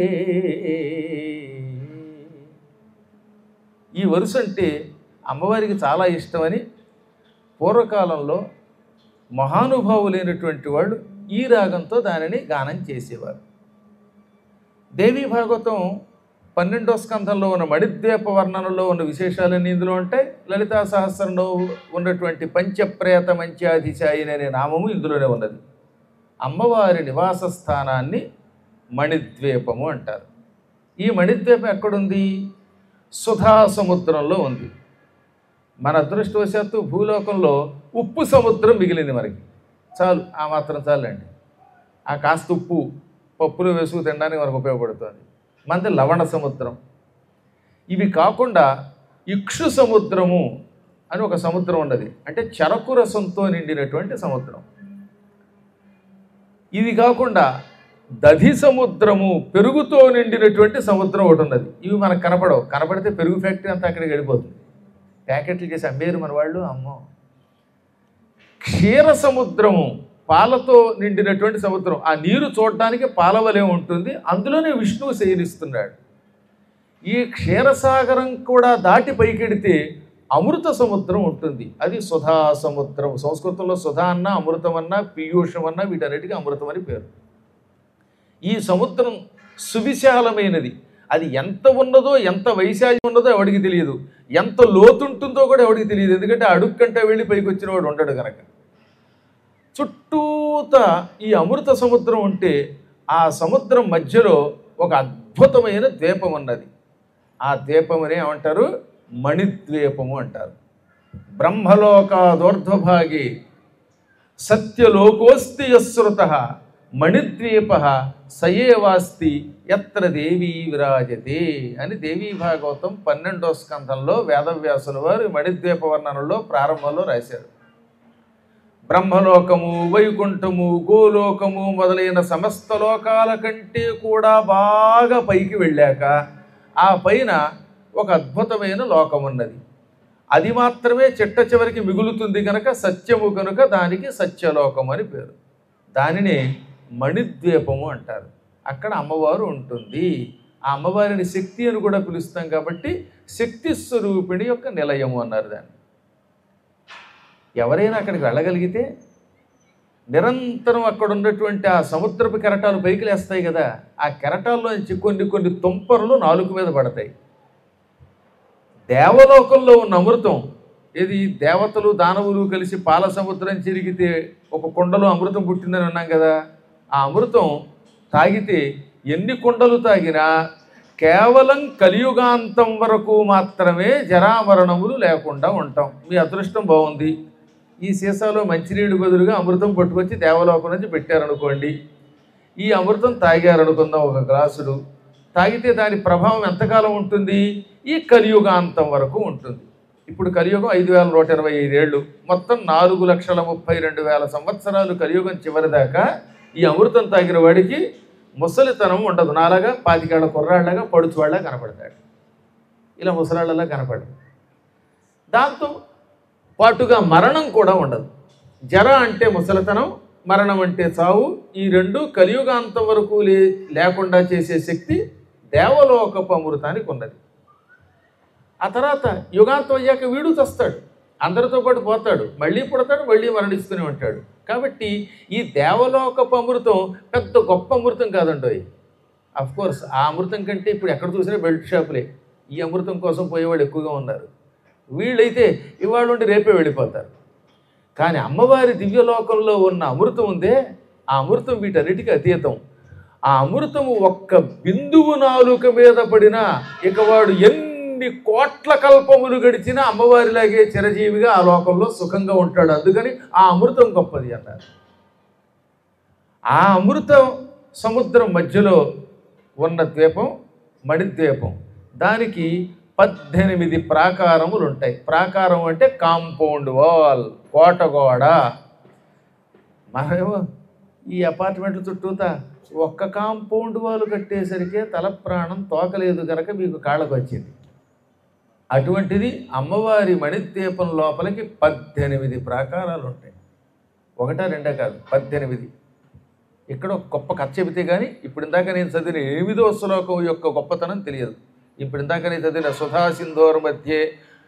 ఈ వరుస అంటే అమ్మవారికి చాలా ఇష్టమని పూర్వకాలంలో మహానుభావులైనటువంటి వాళ్ళు ఈ రాగంతో దానిని గానం చేసేవారు దేవీ భాగవతం పన్నెండో స్కంధంలో ఉన్న మణిద్వీప వర్ణనలో ఉన్న విశేషాలన్నీ ఇందులో ఉంటాయి లలితా సహస్రంలో ఉన్నటువంటి పంచప్రేత మంచాధిశాయిని అనే నామము ఇందులోనే ఉన్నది అమ్మవారి నివాస స్థానాన్ని మణిద్వీపము అంటారు ఈ మణిద్వీపం ఎక్కడుంది సుధా సముద్రంలో ఉంది మన అదృష్టవశాత్తు భూలోకంలో ఉప్పు సముద్రం మిగిలింది మనకి చాలు ఆ మాత్రం చాలండి ఆ కాస్త ఉప్పు పప్పులు వేసుకు తినడానికి మనకు ఉపయోగపడుతుంది మనది లవణ సముద్రం ఇవి కాకుండా ఇక్షు సముద్రము అని ఒక సముద్రం ఉన్నది అంటే చెరకు రసంతో నిండినటువంటి సముద్రం ఇది కాకుండా దధి సముద్రము పెరుగుతో నిండినటువంటి సముద్రం ఒకటి ఉన్నది ఇవి మనకు కనపడవు కనపడితే పెరుగు ఫ్యాక్టరీ అంతా అక్కడికి వెళ్ళిపోతుంది ప్యాకెట్లు చేసి అమ్మేరు మన వాళ్ళు అమ్మో క్షీర సముద్రము పాలతో నిండినటువంటి సముద్రం ఆ నీరు చూడడానికి పాలవలే ఉంటుంది అందులోనే విష్ణువు శయనిస్తున్నాడు ఈ క్షీరసాగరం కూడా దాటి పైకెడితే అమృత సముద్రం ఉంటుంది అది సుధా సముద్రం సంస్కృతంలో సుధా అన్న అమృతం అన్న పీయూషం అన్న వీటన్నిటికీ అమృతం అని పేరు ఈ సముద్రం సువిశాలమైనది అది ఎంత ఉన్నదో ఎంత వైశాల్యం ఉన్నదో ఎవడికి తెలియదు ఎంత లోతుంటుందో కూడా ఎవడికి తెలియదు ఎందుకంటే అడుగు కంటే వెళ్ళి పైకి వచ్చిన వాడు ఉండడు కనుక చుట్టూత ఈ అమృత సముద్రం ఉంటే ఆ సముద్రం మధ్యలో ఒక అద్భుతమైన ద్వీపం ఉన్నది ఆ ద్వీపమని ఏమంటారు మణిద్వీపము అంటారు బ్రహ్మలోకాదోర్ధ్వభాగి సత్యలోకోస్తి యశ్రుత మణిద్వీప సయేవాస్తి ఎత్ర దేవీ విరాజతే అని దేవీ భాగవతం పన్నెండో స్కంధంలో వేదవ్యాసుల వారు మణిద్వీప వర్ణనలో ప్రారంభంలో రాశారు బ్రహ్మలోకము వైకుంఠము గోలోకము మొదలైన సమస్త లోకాల కంటే కూడా బాగా పైకి వెళ్ళాక ఆ పైన ఒక అద్భుతమైన లోకం ఉన్నది అది మాత్రమే చిట్ట చివరికి మిగులుతుంది కనుక సత్యము కనుక దానికి సత్యలోకం అని పేరు దానిని మణిద్వీపము అంటారు అక్కడ అమ్మవారు ఉంటుంది ఆ అమ్మవారిని శక్తి అని కూడా పిలుస్తాం కాబట్టి శక్తి స్వరూపిణి యొక్క నిలయము అన్నారు దాన్ని ఎవరైనా అక్కడికి వెళ్ళగలిగితే నిరంతరం అక్కడ ఉన్నటువంటి ఆ సముద్రపు కెరటాలు పైకి లేస్తాయి కదా ఆ కెరటాల్లో నుంచి కొన్ని కొన్ని తుంపరులు నాలుగు మీద పడతాయి దేవలోకంలో ఉన్న అమృతం ఇది దేవతలు దానవులు కలిసి పాల సముద్రం చిరిగితే ఒక కుండలో అమృతం పుట్టిందని అన్నాం కదా ఆ అమృతం తాగితే ఎన్ని కుండలు తాగినా కేవలం కలియుగాంతం వరకు మాత్రమే జరామరణములు లేకుండా ఉంటాం మీ అదృష్టం బాగుంది ఈ సీసాలో మంచినీళ్ళు బదులుగా అమృతం పట్టుకొచ్చి దేవలోకం నుంచి పెట్టారనుకోండి ఈ అమృతం తాగారనుకుందాం ఒక గ్లాసుడు తాగితే దాని ప్రభావం ఎంతకాలం ఉంటుంది ఈ కలియుగాంతం వరకు ఉంటుంది ఇప్పుడు కలియుగం ఐదు వేల నూట ఇరవై ఐదేళ్ళు మొత్తం నాలుగు లక్షల ముప్పై రెండు వేల సంవత్సరాలు కలియుగం చివరి దాకా ఈ అమృతం తాగిన వాడికి ముసలితనం ఉండదు నాలాగా పాతికేళ్ల కుర్రాళ్ళగా పడుచువాళ్ళ కనపడతాడు ఇలా ముసలాళ్ళలా కనపడదు దాంతో పాటుగా మరణం కూడా ఉండదు జర అంటే ముసలితనం మరణం అంటే చావు ఈ రెండు కలియుగాంతం వరకు లే లేకుండా చేసే శక్తి దేవలోకపు అమృతానికి ఉన్నది ఆ తర్వాత యుగాంతం అయ్యాక వీడు చస్తాడు అందరితో పాటు పోతాడు మళ్ళీ పుడతాడు మళ్ళీ మరణిస్తూనే ఉంటాడు కాబట్టి ఈ దేవలోకపు అమృతం పెద్ద గొప్ప అమృతం కాదండి అఫ్ కోర్స్ ఆ అమృతం కంటే ఇప్పుడు ఎక్కడ చూసినా బెల్ట్ షాపులే ఈ అమృతం కోసం పోయేవాళ్ళు ఎక్కువగా ఉన్నారు వీళ్ళైతే ఇవాళ నుండి రేపే వెళ్ళిపోతారు కానీ అమ్మవారి దివ్యలోకంలో ఉన్న అమృతం ఉందే ఆ అమృతం వీటన్నిటికీ అతీతం ఆ అమృతము ఒక్క బిందువు నాలుక మీద పడినా ఇక వాడు ఎన్ని కోట్ల కల్పములు గడిచినా అమ్మవారిలాగే చిరజీవిగా ఆ లోకంలో సుఖంగా ఉంటాడు అందుకని ఆ అమృతం గొప్పది అన్నారు ఆ అమృతం సముద్రం మధ్యలో ఉన్న ద్వీపం మణిద్వీపం దానికి పద్దెనిమిది ప్రాకారములు ఉంటాయి ప్రాకారం అంటే కాంపౌండ్ వాల్ కోటగోడ మనమేమో ఈ అపార్ట్మెంట్ల చుట్టూతా ఒక్క కాంపౌండ్ వాల్ కట్టేసరికే తల ప్రాణం తోకలేదు కనుక మీకు కాళ్ళకు వచ్చింది అటువంటిది అమ్మవారి మణిద్వీపం లోపలికి పద్దెనిమిది ప్రాకారాలు ఉంటాయి ఒకటా రెండా కాదు పద్దెనిమిది ఇక్కడ ఒక గొప్ప కథ చెబితే కానీ ఇప్పుడు ఇందాక నేను చదివిన ఎనిమిదో శ్లోకం యొక్క గొప్పతనం తెలియదు ఇప్పుడు ఇందాక నేను చదివిన సుధా సింధోర్ మధ్యే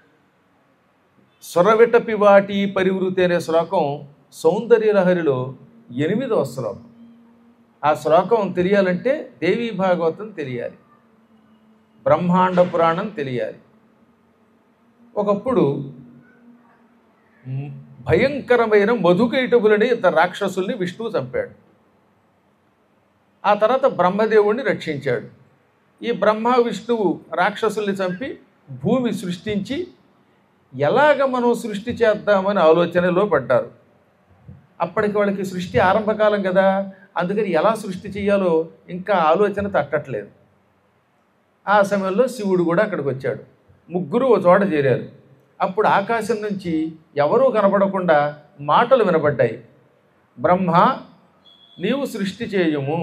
స్వరవిటపి వాటి పరివృతి అనే శ్లోకం సౌందర్యలహరిలో ఎనిమిదవ శ్లోకం ఆ శ్లోకం తెలియాలంటే దేవీ భాగవతం తెలియాలి బ్రహ్మాండ పురాణం తెలియాలి ఒకప్పుడు మ్, భయంకరమైన మధుకైటబులని ఇద్దరు రాక్షసుల్ని విష్ణువు చంపాడు ఆ తర్వాత బ్రహ్మదేవుణ్ణి రక్షించాడు ఈ బ్రహ్మ విష్ణువు రాక్షసుల్ని చంపి భూమి సృష్టించి ఎలాగ మనం సృష్టి చేద్దామని ఆలోచనలో పడ్డారు అప్పటికి వాళ్ళకి సృష్టి ఆరంభకాలం కదా అందుకని ఎలా సృష్టి చేయాలో ఇంకా ఆలోచన తట్టట్లేదు ఆ సమయంలో శివుడు కూడా అక్కడికి వచ్చాడు ముగ్గురు ఓ చోట చేరారు అప్పుడు ఆకాశం నుంచి ఎవరూ కనపడకుండా మాటలు వినబడ్డాయి బ్రహ్మ నీవు సృష్టి చేయుము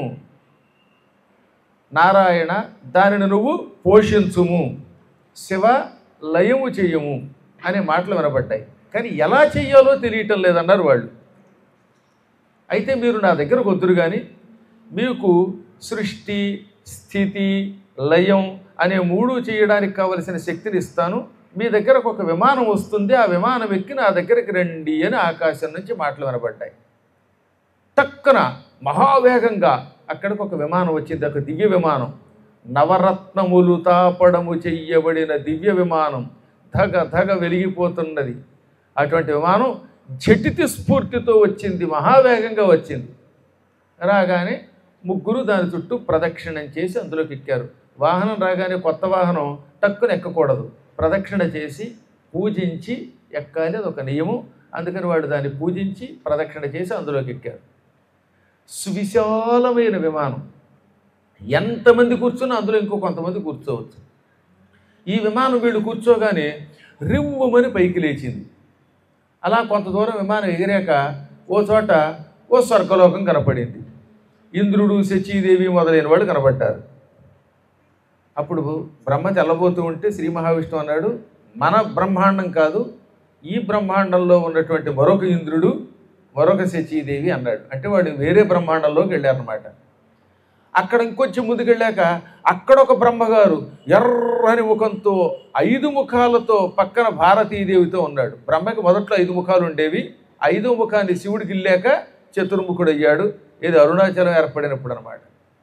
నారాయణ దానిని నువ్వు పోషించుము శివ లయము చెయ్యము అనే మాటలు వినబడ్డాయి కానీ ఎలా చెయ్యాలో తెలియటం లేదన్నారు వాళ్ళు అయితే మీరు నా దగ్గరకు వద్దురు కానీ మీకు సృష్టి స్థితి లయం అనే మూడు చేయడానికి కావలసిన శక్తిని ఇస్తాను మీ దగ్గరకు ఒక విమానం వస్తుంది ఆ విమానం ఎక్కి నా దగ్గరికి రండి అని ఆకాశం నుంచి మాటలు వినబడ్డాయి టక్కున మహావేగంగా అక్కడికి ఒక విమానం వచ్చింది ఒక దివ్య విమానం నవరత్నములు తాపడము చెయ్యబడిన దివ్య విమానం ధగ ధగ వెలిగిపోతున్నది అటువంటి విమానం జటితి స్ఫూర్తితో వచ్చింది మహావేగంగా వచ్చింది రాగానే ముగ్గురు దాని చుట్టూ ప్రదక్షిణం చేసి అందులోకి ఎక్కారు వాహనం రాగానే కొత్త వాహనం టక్కున ఎక్కకూడదు ప్రదక్షిణ చేసి పూజించి ఎక్కాలి అది ఒక నియమం అందుకని వాడు దాన్ని పూజించి ప్రదక్షిణ చేసి అందులోకి ఎక్కారు సువిశాలమైన విమానం ఎంతమంది కూర్చున్నా అందులో ఇంకో కొంతమంది కూర్చోవచ్చు ఈ విమానం వీళ్ళు కూర్చోగానే రివ్వమని పైకి లేచింది అలా కొంత దూరం విమానం ఎగిరాక ఓ చోట ఓ స్వర్గలోకం కనపడింది ఇంద్రుడు శచీదేవి మొదలైన వాళ్ళు కనపడ్డారు అప్పుడు బ్రహ్మ తెల్లబోతూ ఉంటే శ్రీ మహావిష్ణువు అన్నాడు మన బ్రహ్మాండం కాదు ఈ బ్రహ్మాండంలో ఉన్నటువంటి మరొక ఇంద్రుడు మరొక శచీదేవి అన్నాడు అంటే వాడు వేరే బ్రహ్మాండంలోకి వెళ్ళారనమాట అక్కడ ఇంకొంచెం ముందుకెళ్ళాక అక్కడ ఒక బ్రహ్మగారు ఎర్రని ముఖంతో ఐదు ముఖాలతో పక్కన భారతీదేవితో ఉన్నాడు బ్రహ్మకి మొదట్లో ఐదు ముఖాలు ఉండేవి ఐదో ముఖాన్ని శివుడికి వెళ్ళాక చతుర్ముఖుడు అయ్యాడు ఇది అరుణాచలం ఏర్పడినప్పుడు అనమాట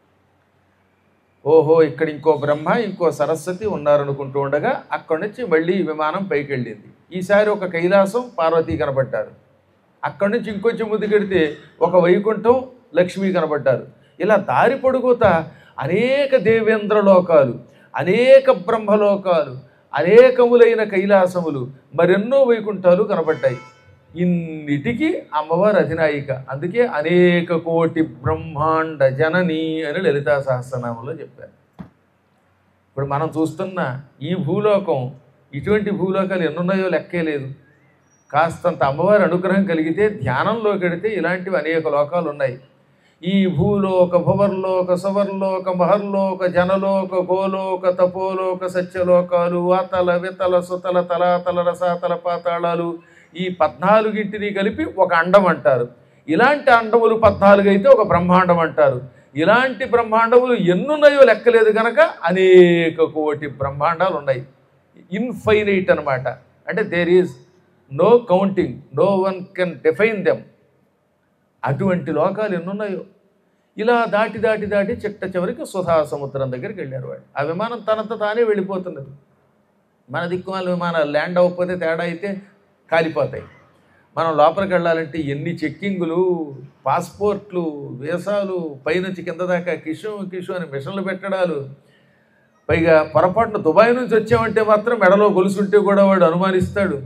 ఓహో ఇక్కడ ఇంకో బ్రహ్మ ఇంకో సరస్వతి ఉన్నారనుకుంటూ ఉండగా అక్కడి నుంచి మళ్ళీ ఈ విమానం పైకి వెళ్ళింది ఈసారి ఒక కైలాసం పార్వతి కనబడ్డారు అక్కడి నుంచి ఇంకొంచెం ముందుకెడితే ఒక వైకుంఠం లక్ష్మి కనబడ్డారు ఇలా దారి పొడుగుతా అనేక దేవేంద్ర లోకాలు అనేక బ్రహ్మలోకాలు అనేకములైన కైలాసములు మరెన్నో వైకుంఠాలు కనబడ్డాయి ఇన్నిటికీ అమ్మవారు అధినాయిక అందుకే అనేక కోటి బ్రహ్మాండ జనని అని లలితా సహస్రనామంలో చెప్పారు ఇప్పుడు మనం చూస్తున్న ఈ భూలోకం ఇటువంటి భూలోకాలు ఎన్నున్నాయో లెక్కే లేదు కాస్తంత అమ్మవారి అనుగ్రహం కలిగితే ధ్యానంలోకి వెడితే ఇలాంటివి అనేక లోకాలు ఉన్నాయి ఈ భూలోక భువర్లోక సువర్లోక మహర్లోక జనలోక గోలోక తపోలోక సత్యలోకాలు వాతల వితల సుతల తలాతల రసాతల పాతాళాలు ఈ పద్నాలుగింటిని కలిపి ఒక అండం అంటారు ఇలాంటి అండములు పద్నాలుగు అయితే ఒక బ్రహ్మాండం అంటారు ఇలాంటి బ్రహ్మాండములు ఎన్నున్నాయో లెక్కలేదు కనుక అనేక కోటి బ్రహ్మాండాలు ఉన్నాయి ఇన్ఫైనైట్ అన్నమాట అంటే there is no counting no one can define them అటువంటి లోకాలు ఎన్నున్నాయో ఇలా దాటి దాటి దాటి చిట్ట చివరికి సుధా సముద్రం దగ్గరికి వెళ్ళారు వాడు ఆ విమానం తనంత తానే వెళ్ళిపోతున్నది మన దిక్కుమాల విమానాలు ల్యాండ్ అవ్వకపోతే తేడా అయితే కాలిపోతాయి మనం లోపలికి వెళ్ళాలంటే ఎన్ని చెక్కింగులు పాస్పోర్ట్లు వీసాలు పైనుంచి కింద దాకా కిషు కిషు అని మిషన్లు పెట్టడాలు పైగా పొరపాటున దుబాయ్ నుంచి వచ్చామంటే మాత్రం మెడలో గొలుసుంటే కూడా వాడు అనుమానిస్తాడు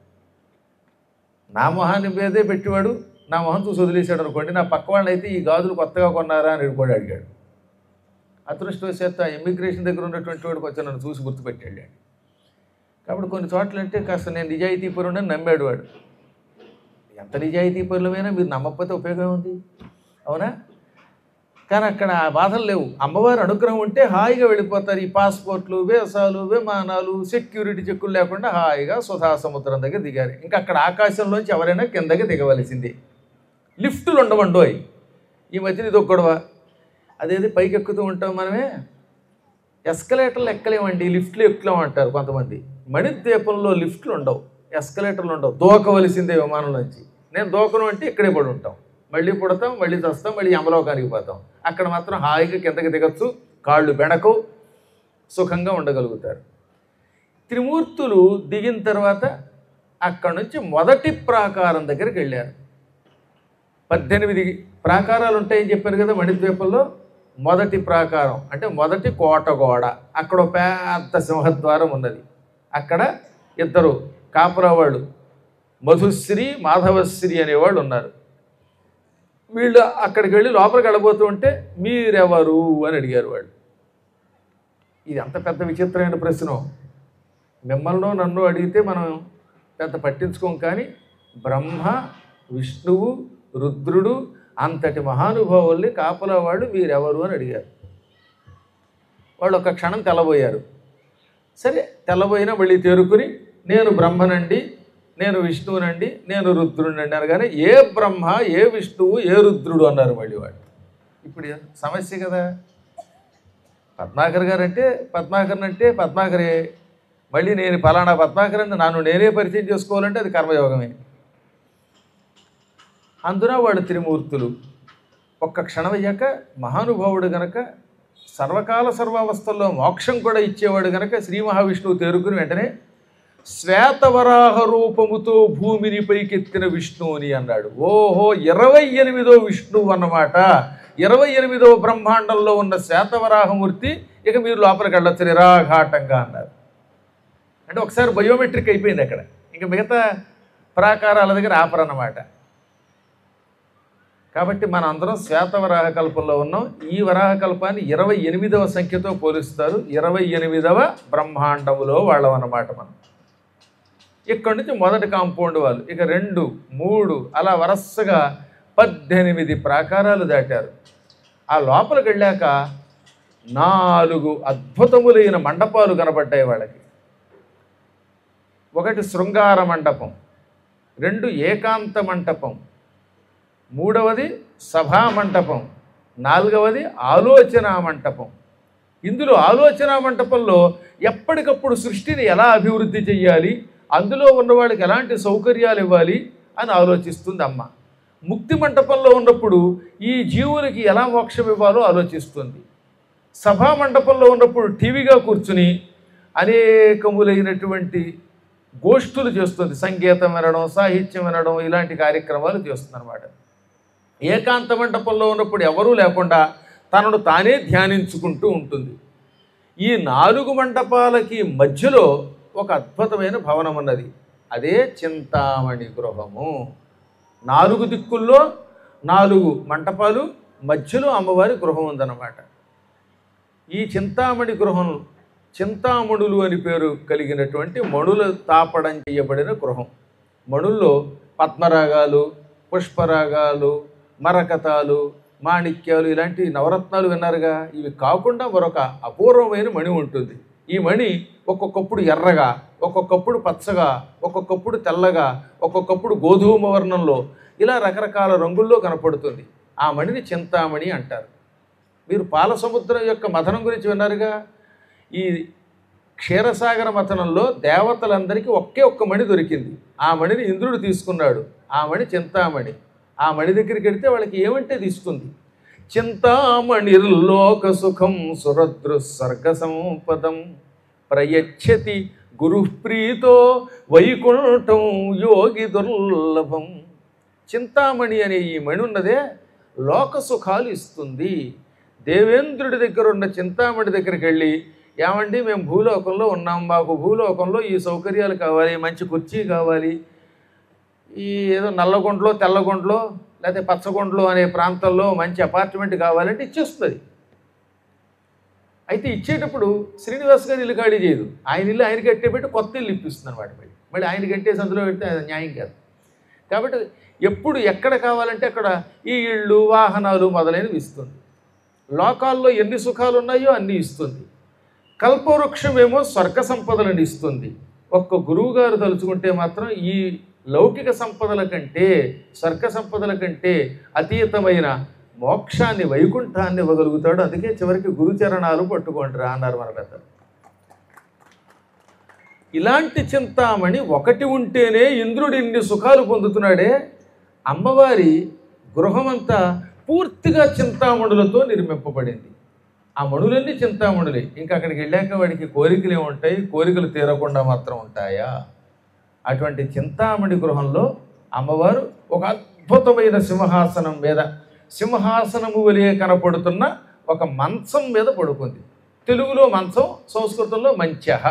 నా మొహాన్ని మీదే పెట్టేవాడు నా మొహం చూసి వదిలేశాడు అనుకోండి నా పక్క వాళ్ళు అయితే ఈ గాజులు కొత్తగా కొన్నారా అని కూడా అడిగాడు అదృష్టవశాత్తు ఆ ఇమ్మిగ్రేషన్ దగ్గర ఉన్నటువంటి వాడు కొంచెం నన్ను చూసి గుర్తుపెట్టాడు కాబట్టి కొన్ని చోట్ల అంటే కాస్త నేను నిజాయితీ పరుడని నమ్మాడు వాడు ఎంత నిజాయితీ పరులమైనా మీరు నమ్మకపోతే ఉపయోగం ఉంది అవునా కానీ అక్కడ ఆ బాధలు లేవు అమ్మవారి అనుగ్రహం ఉంటే హాయిగా వెళ్ళిపోతారు ఈ పాస్పోర్ట్లు వేసాలు విమానాలు సెక్యూరిటీ చెక్కులు లేకుండా హాయిగా సుధా సముద్రం దగ్గర దిగారు ఇంకా అక్కడ ఆకాశంలోంచి ఎవరైనా కిందకి దిగవలసిందే లిఫ్టులు ఉండవండోయ్ ఈ మధ్యన ఇది ఒక గొడవ అదేది పైకి ఎక్కుతూ ఉంటాం మనమే ఎస్కలేటర్లు ఎక్కలేమండి లిఫ్ట్లు ఎక్కులేమంటారు కొంతమంది మణిద్వీపంలో లిఫ్ట్లు ఉండవు ఎస్కలేటర్లు ఉండవు దూకవలసిందే విమానం నుంచి నేను దూకను అంటే ఇక్కడే పడి ఉంటాం మళ్ళీ పుడతాం మళ్ళీ చస్తాం మళ్ళీ యమలోకానికి పోతాం అక్కడ మాత్రం హాయిగా కిందకి దిగచ్చు కాళ్ళు బెణకు సుఖంగా ఉండగలుగుతారు త్రిమూర్తులు దిగిన తర్వాత అక్కడ నుంచి మొదటి ప్రాకారం దగ్గరికి వెళ్ళారు పద్దెనిమిది ప్రాకారాలు ఉంటాయని చెప్పారు కదా మణిద్వీపంలో మొదటి ప్రాకారం అంటే మొదటి కోట గోడ అక్కడ ఒక పెద్ద సింహద్వారం ఉన్నది అక్కడ ఇద్దరు కాపురా వాళ్ళు మధుశ్రీ మాధవశ్రీ అనేవాళ్ళు ఉన్నారు వీళ్ళు అక్కడికి వెళ్ళి లోపలికి వెళ్ళబోతూ ఉంటే మీరెవరు అని అడిగారు వాళ్ళు ఇది అంత పెద్ద విచిత్రమైన ప్రశ్న మిమ్మల్ని నన్ను అడిగితే మనం పెద్ద పట్టించుకోం కానీ బ్రహ్మ విష్ణువు రుద్రుడు అంతటి మహానుభావుల్ని కాపలా వాళ్ళు మీరెవరు అని అడిగారు వాళ్ళు ఒక క్షణం తెల్లబోయారు సరే తెల్లబోయినా మళ్ళీ తేరుకుని నేను బ్రహ్మనండి నేను విష్ణువునండి నేను రుద్రుడినండి అనగానే ఏ బ్రహ్మ ఏ విష్ణువు ఏ రుద్రుడు అన్నారు మళ్ళీ వాళ్ళు ఇప్పుడు ఇది సమస్య కదా పద్మాకర్ గారు అంటే పద్మాకర్ అంటే పద్మాకరే మళ్ళీ నేను ఫలానా పద్మాకర్ అని నన్ను నేనే పరిచయం చేసుకోవాలంటే అది కర్మయోగమే అందున వాడు త్రిమూర్తులు ఒక్క క్షణం అయ్యాక మహానుభావుడు గనక సర్వకాల సర్వావస్థల్లో మోక్షం కూడా ఇచ్చేవాడు గనక శ్రీ మహావిష్ణువు తేరుకుని వెంటనే శ్వేతవరాహ రూపముతో భూమిని పైకెత్తిన విష్ణువుని అన్నాడు ఓహో ఇరవై ఎనిమిదో విష్ణువు అన్నమాట ఇరవై ఎనిమిదో బ్రహ్మాండంలో ఉన్న శ్వేతవరాహమూర్తి ఇక మీరు లోపలికి వెళ్ళొచ్చు నిరాఘాటంగా అన్నారు అంటే ఒకసారి బయోమెట్రిక్ అయిపోయింది అక్కడ ఇంకా మిగతా ప్రాకారాల దగ్గర ఆపరన్నమాట కాబట్టి మన అందరం శ్వేత వరాహ కల్పంలో ఉన్నాం ఈ వరాహ కల్పాన్ని ఇరవై ఎనిమిదవ సంఖ్యతో పోలుస్తారు ఇరవై ఎనిమిదవ బ్రహ్మాండములో వాళ్ళం అన్నమాట మనం ఇక్కడి నుంచి మొదటి కాంపౌండ్ వాళ్ళు ఇక రెండు మూడు అలా వరసగా పద్దెనిమిది ప్రాకారాలు దాటారు ఆ లోపలికి వెళ్ళాక నాలుగు అద్భుతములైన మండపాలు కనబడ్డాయి వాళ్ళకి ఒకటి శృంగార మండపం రెండు ఏకాంత మంటపం మూడవది సభా మంటపం నాలుగవది ఆలోచన మంటపం ఇందులో ఆలోచన మంటపంలో ఎప్పటికప్పుడు సృష్టిని ఎలా అభివృద్ధి చెయ్యాలి అందులో ఉన్న వాళ్ళకి ఎలాంటి సౌకర్యాలు ఇవ్వాలి అని ఆలోచిస్తుంది అమ్మ ముక్తి మంటపంలో ఉన్నప్పుడు ఈ జీవులకి ఎలా మోక్షం ఇవ్వాలో ఆలోచిస్తుంది సభా మండపంలో ఉన్నప్పుడు టీవీగా కూర్చుని అనేకములైనటువంటి గోష్ఠులు చేస్తుంది సంగీతం వినడం సాహిత్యం వినడం ఇలాంటి కార్యక్రమాలు చేస్తుంది అనమాట ఏకాంత మండపంలో ఉన్నప్పుడు ఎవరూ లేకుండా తనను తానే ధ్యానించుకుంటూ ఉంటుంది ఈ నాలుగు మండపాలకి మధ్యలో ఒక అద్భుతమైన భవనం ఉన్నది అదే చింతామణి గృహము నాలుగు దిక్కుల్లో నాలుగు మంటపాలు మధ్యలో అమ్మవారి గృహం ఉందన్నమాట ఈ చింతామణి గృహం చింతామణులు అని పేరు కలిగినటువంటి మణుల తాపడం చేయబడిన గృహం మణుల్లో పద్మరాగాలు పుష్పరాగాలు మరకతాలు మాణిక్యాలు ఇలాంటి నవరత్నాలు విన్నారుగా ఇవి కాకుండా మరొక అపూర్వమైన మణి ఉంటుంది ఈ మణి ఒక్కొక్కప్పుడు ఎర్రగా ఒక్కొక్కప్పుడు పచ్చగా ఒక్కొక్కప్పుడు తెల్లగా ఒక్కొక్కప్పుడు గోధుమ వర్ణంలో ఇలా రకరకాల రంగుల్లో కనపడుతుంది ఆ మణిని చింతామణి అంటారు మీరు పాల సముద్రం యొక్క మథనం గురించి విన్నారుగా ఈ క్షీరసాగర మథనంలో దేవతలందరికీ ఒకే ఒక్క మణి దొరికింది ఆ మణిని ఇంద్రుడు తీసుకున్నాడు ఆ మణి చింతామణి ఆ మణి దగ్గరికి వెడితే వాళ్ళకి ఏమంటే తీస్తుంది చింతామణిర్లోక సుఖం సురదృ సర్గ సంపదం ప్రయచ్చతి గురుప్రీతో వైకుంఠం యోగి దుర్లభం చింతామణి అనే ఈ మణి ఉన్నదే లోక సుఖాలు ఇస్తుంది దేవేంద్రుడి దగ్గర ఉన్న చింతామణి దగ్గరికి వెళ్ళి ఏమండి మేము భూలోకంలో ఉన్నాం మాకు భూలోకంలో ఈ సౌకర్యాలు కావాలి మంచి కుర్చీ కావాలి ఈ ఏదో నల్లగుంట్లో తెల్లగుంట్లో లేకపోతే పచ్చగుంట్లో అనే ప్రాంతంలో మంచి అపార్ట్మెంట్ కావాలంటే ఇచ్చేస్తుంది అయితే ఇచ్చేటప్పుడు శ్రీనివాస్ గారు ఇల్లు ఖాళీ చేయదు ఆయన ఇల్లు ఆయన కట్టేపెట్టి కొత్త ఇల్లు ఇప్పిస్తుంది అనమాట మళ్ళీ మళ్ళీ ఆయన కట్టేసి అందులో పెడితే అది న్యాయం కాదు కాబట్టి ఎప్పుడు ఎక్కడ కావాలంటే అక్కడ ఈ ఇళ్ళు వాహనాలు మొదలైనవి ఇస్తుంది లోకాల్లో ఎన్ని సుఖాలు ఉన్నాయో అన్నీ ఇస్తుంది కల్పవృక్షం ఏమో స్వర్గ సంపదలను ఇస్తుంది ఒక్క గురువు గారు తలుచుకుంటే మాత్రం ఈ లౌకిక సంపదల కంటే స్వర్గ సంపదల కంటే అతీతమైన మోక్షాన్ని వైకుంఠాన్ని ఇవ్వగలుగుతాడు అందుకే చివరికి గురుచరణాలు పట్టుకుంటారా అన్నారు మన పెద్దలు ఇలాంటి చింతామణి ఒకటి ఉంటేనే ఇంద్రుడు ఇన్ని సుఖాలు పొందుతున్నాడే అమ్మవారి గృహమంతా పూర్తిగా చింతామణులతో నిర్మింపబడింది ఆ మణులన్నీ చింతామణులే ఇంకా అక్కడికి వెళ్ళాక వాడికి కోరికలు ఏముంటాయి కోరికలు తీరకుండా మాత్రం ఉంటాయా అటువంటి చింతామణి గృహంలో అమ్మవారు ఒక అద్భుతమైన సింహాసనం మీద సింహాసనము వలె కనపడుతున్న ఒక మంచం మీద పడుకుంది తెలుగులో మంచం సంస్కృతంలో మంచహ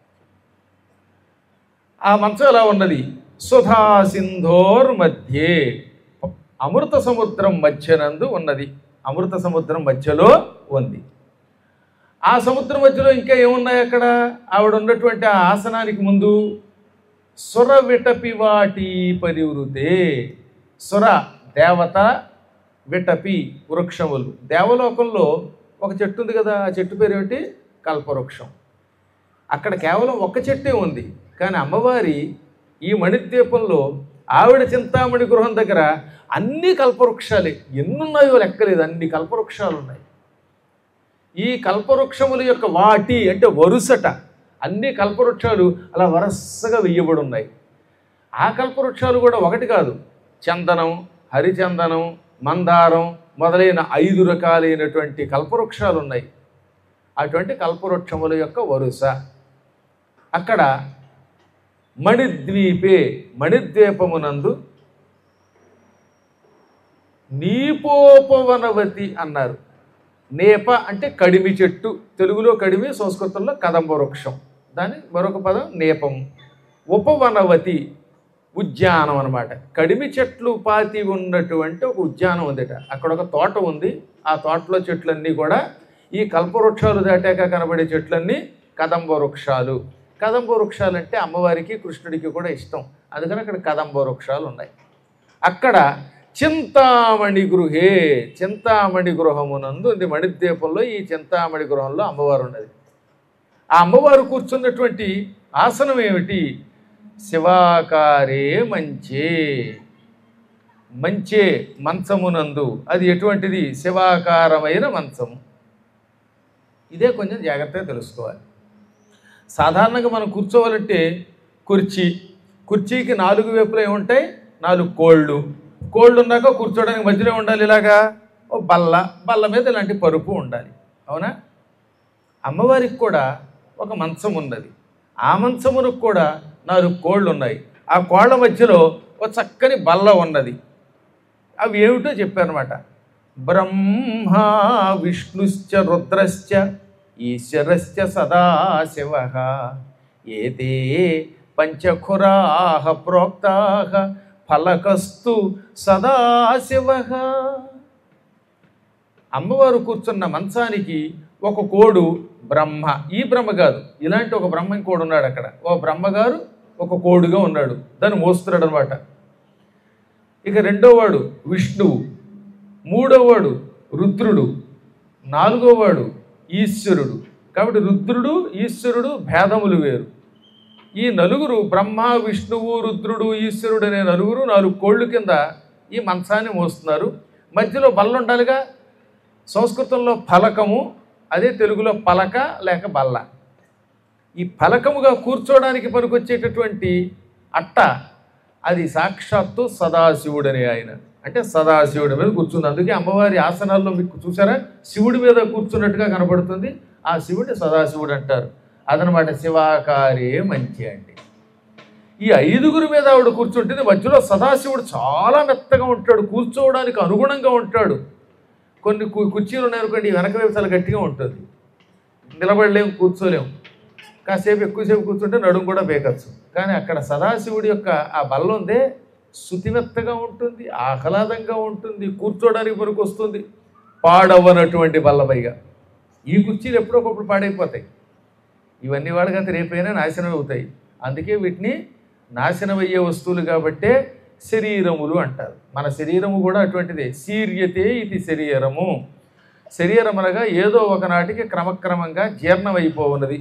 ఆ మంచం ఎలా ఉన్నది సుధా సింధోర్ మధ్యే అమృత సముద్రం మధ్యనందు ఉన్నది అమృత సముద్రం మధ్యలో ఉంది ఆ సముద్రం మధ్యలో ఇంకా ఏమున్నాయి అక్కడ ఆవిడ ఉన్నటువంటి ఆ ఆసనానికి ముందు సుర విటపి వాటి పరివృతే సుర దేవత విటపి వృక్షములు దేవలోకంలో ఒక చెట్టు ఉంది కదా ఆ చెట్టు పేరు ఏమిటి కల్పవృక్షం అక్కడ కేవలం ఒక చెట్టే ఉంది కానీ అమ్మవారి ఈ మణిద్వీపంలో ఆవిడ చింతామణి గృహం దగ్గర అన్ని కల్పవృక్షాలే ఎన్నున్నాయో లెక్కలేదు అన్ని కల్పవృక్షాలు ఉన్నాయి ఈ కల్పవృక్షముల యొక్క వాటి అంటే వరుసట అన్ని కల్పవృక్షాలు అలా వరుసగా వెయ్యబడి ఉన్నాయి ఆ కల్పవృక్షాలు కూడా ఒకటి కాదు చందనం హరిచందనం మందారం మొదలైన ఐదు రకాలైనటువంటి కల్పవృక్షాలు ఉన్నాయి అటువంటి కల్పవృక్షముల యొక్క వరుస అక్కడ మణిద్వీపే మణిద్వీపమునందు నీపోపవనవతి అన్నారు నేప అంటే కడిమి చెట్టు తెలుగులో కడిమి సంస్కృతంలో కదంబ వృక్షం దాని మరొక పదం నేపం ఉపవనవతి ఉద్యానం అన్నమాట కడిమి చెట్లు పాతి ఉన్నటువంటి ఒక ఉద్యానం ఉందట అక్కడ ఒక తోట ఉంది ఆ తోటలో చెట్లన్నీ కూడా ఈ కల్పవృక్షాలు దాటాక కనబడే చెట్లన్నీ కదంబ వృక్షాలు కదంబ వృక్షాలు అంటే అమ్మవారికి కృష్ణుడికి కూడా ఇష్టం అందుకని అక్కడ కదంబ వృక్షాలు ఉన్నాయి అక్కడ చింతామణి గృహే చింతామణి గృహమునందు ఉంది మణిద్వీపంలో ఈ చింతామణి గృహంలో అమ్మవారు ఉన్నది ఆ అమ్మవారు కూర్చున్నటువంటి ఆసనం ఏమిటి శివాకారే మంచే మంచే మంచమునందు అది ఎటువంటిది శివాకారమైన మంచము ఇదే కొంచెం జాగ్రత్తగా తెలుసుకోవాలి సాధారణంగా మనం కూర్చోవాలంటే కుర్చీ కుర్చీకి నాలుగు వైపులు ఏముంటాయి నాలుగు కోళ్ళు కోళ్ళు ఉన్నాక కూర్చోడానికి మధ్యలో ఉండాలి ఇలాగా ఓ బల్ల బల్ల మీద ఇలాంటి పరుపు ఉండాలి అవునా అమ్మవారికి కూడా ఒక మంచం ఉన్నది ఆ మంచమునకు కూడా నాలుగు కోళ్ళు ఉన్నాయి ఆ కోళ్ళ మధ్యలో ఒక చక్కని బల్ల ఉన్నది అవి ఏమిటో చెప్పారనమాట బ్రహ్మ విష్ణుశ్చ రుద్రశ్చ ఈశ్వరశ్చ సదాశివ ఏతే పంచఖురాహ ప్రోక్తా ఫలకస్తు సదాశివ అమ్మవారు కూర్చున్న మంచానికి ఒక కోడు బ్రహ్మ ఈ బ్రహ్మ కాదు ఇలాంటి ఒక బ్రహ్మ ఇంకోడు ఉన్నాడు అక్కడ ఓ బ్రహ్మగారు ఒక కోడుగా ఉన్నాడు దాన్ని మోస్తున్నాడు అనమాట ఇక రెండోవాడు విష్ణువు మూడోవాడు రుద్రుడు నాలుగోవాడు ఈశ్వరుడు కాబట్టి రుద్రుడు ఈశ్వరుడు భేదములు వేరు ఈ నలుగురు బ్రహ్మ విష్ణువు రుద్రుడు ఈశ్వరుడు అనే నలుగురు నాలుగు కోళ్ళు కింద ఈ మంచాన్ని మోస్తున్నారు మధ్యలో బల్ల ఉండాలిగా సంస్కృతంలో ఫలకము అదే తెలుగులో పలక లేక బల్ల ఈ ఫలకముగా కూర్చోవడానికి పనికొచ్చేటటువంటి అట్ట అది సాక్షాత్తు సదాశివుడనే ఆయన అంటే సదాశివుడి మీద కూర్చుంది అందుకే అమ్మవారి ఆసనాల్లో మీకు చూసారా శివుడి మీద కూర్చున్నట్టుగా కనపడుతుంది ఆ శివుడి సదాశివుడు అంటారు అదనమాట శివాకారే మంచి అండి ఈ ఐదుగురు మీద ఆవిడ కూర్చుంటుంది మధ్యలో సదాశివుడు చాలా మెత్తగా ఉంటాడు కూర్చోవడానికి అనుగుణంగా ఉంటాడు కొన్ని కు- కుర్చీలు ఉన్నాయనుకోండి ఈ వెనక వైపు చాలా గట్టిగా ఉంటుంది నిలబడలేం కూర్చోలేం కాసేపు ఎక్కువసేపు కూర్చుంటే నడుము కూడా బేకచ్చు కానీ అక్కడ సదాశివుడి యొక్క ఆ బల్ల ఉందే శుతిమెత్తగా ఉంటుంది ఆహ్లాదంగా ఉంటుంది కూర్చోడానికి పనికి వస్తుంది పాడవనటువంటి బల్ల పైగా ఈ కుర్చీలు ఎప్పుడొకప్పుడు పాడైపోతాయి ఇవన్నీ వాడగంత రేపైనా నాశనం అవుతాయి అందుకే వీటిని నాశనమయ్యే వస్తువులు కాబట్టే శరీరములు అంటారు మన శరీరము కూడా అటువంటిదే శీర్యతే ఇది శరీరము శరీరం అనగా ఏదో ఒకనాటికి క్రమక్రమంగా జీర్ణమైపోవున్నది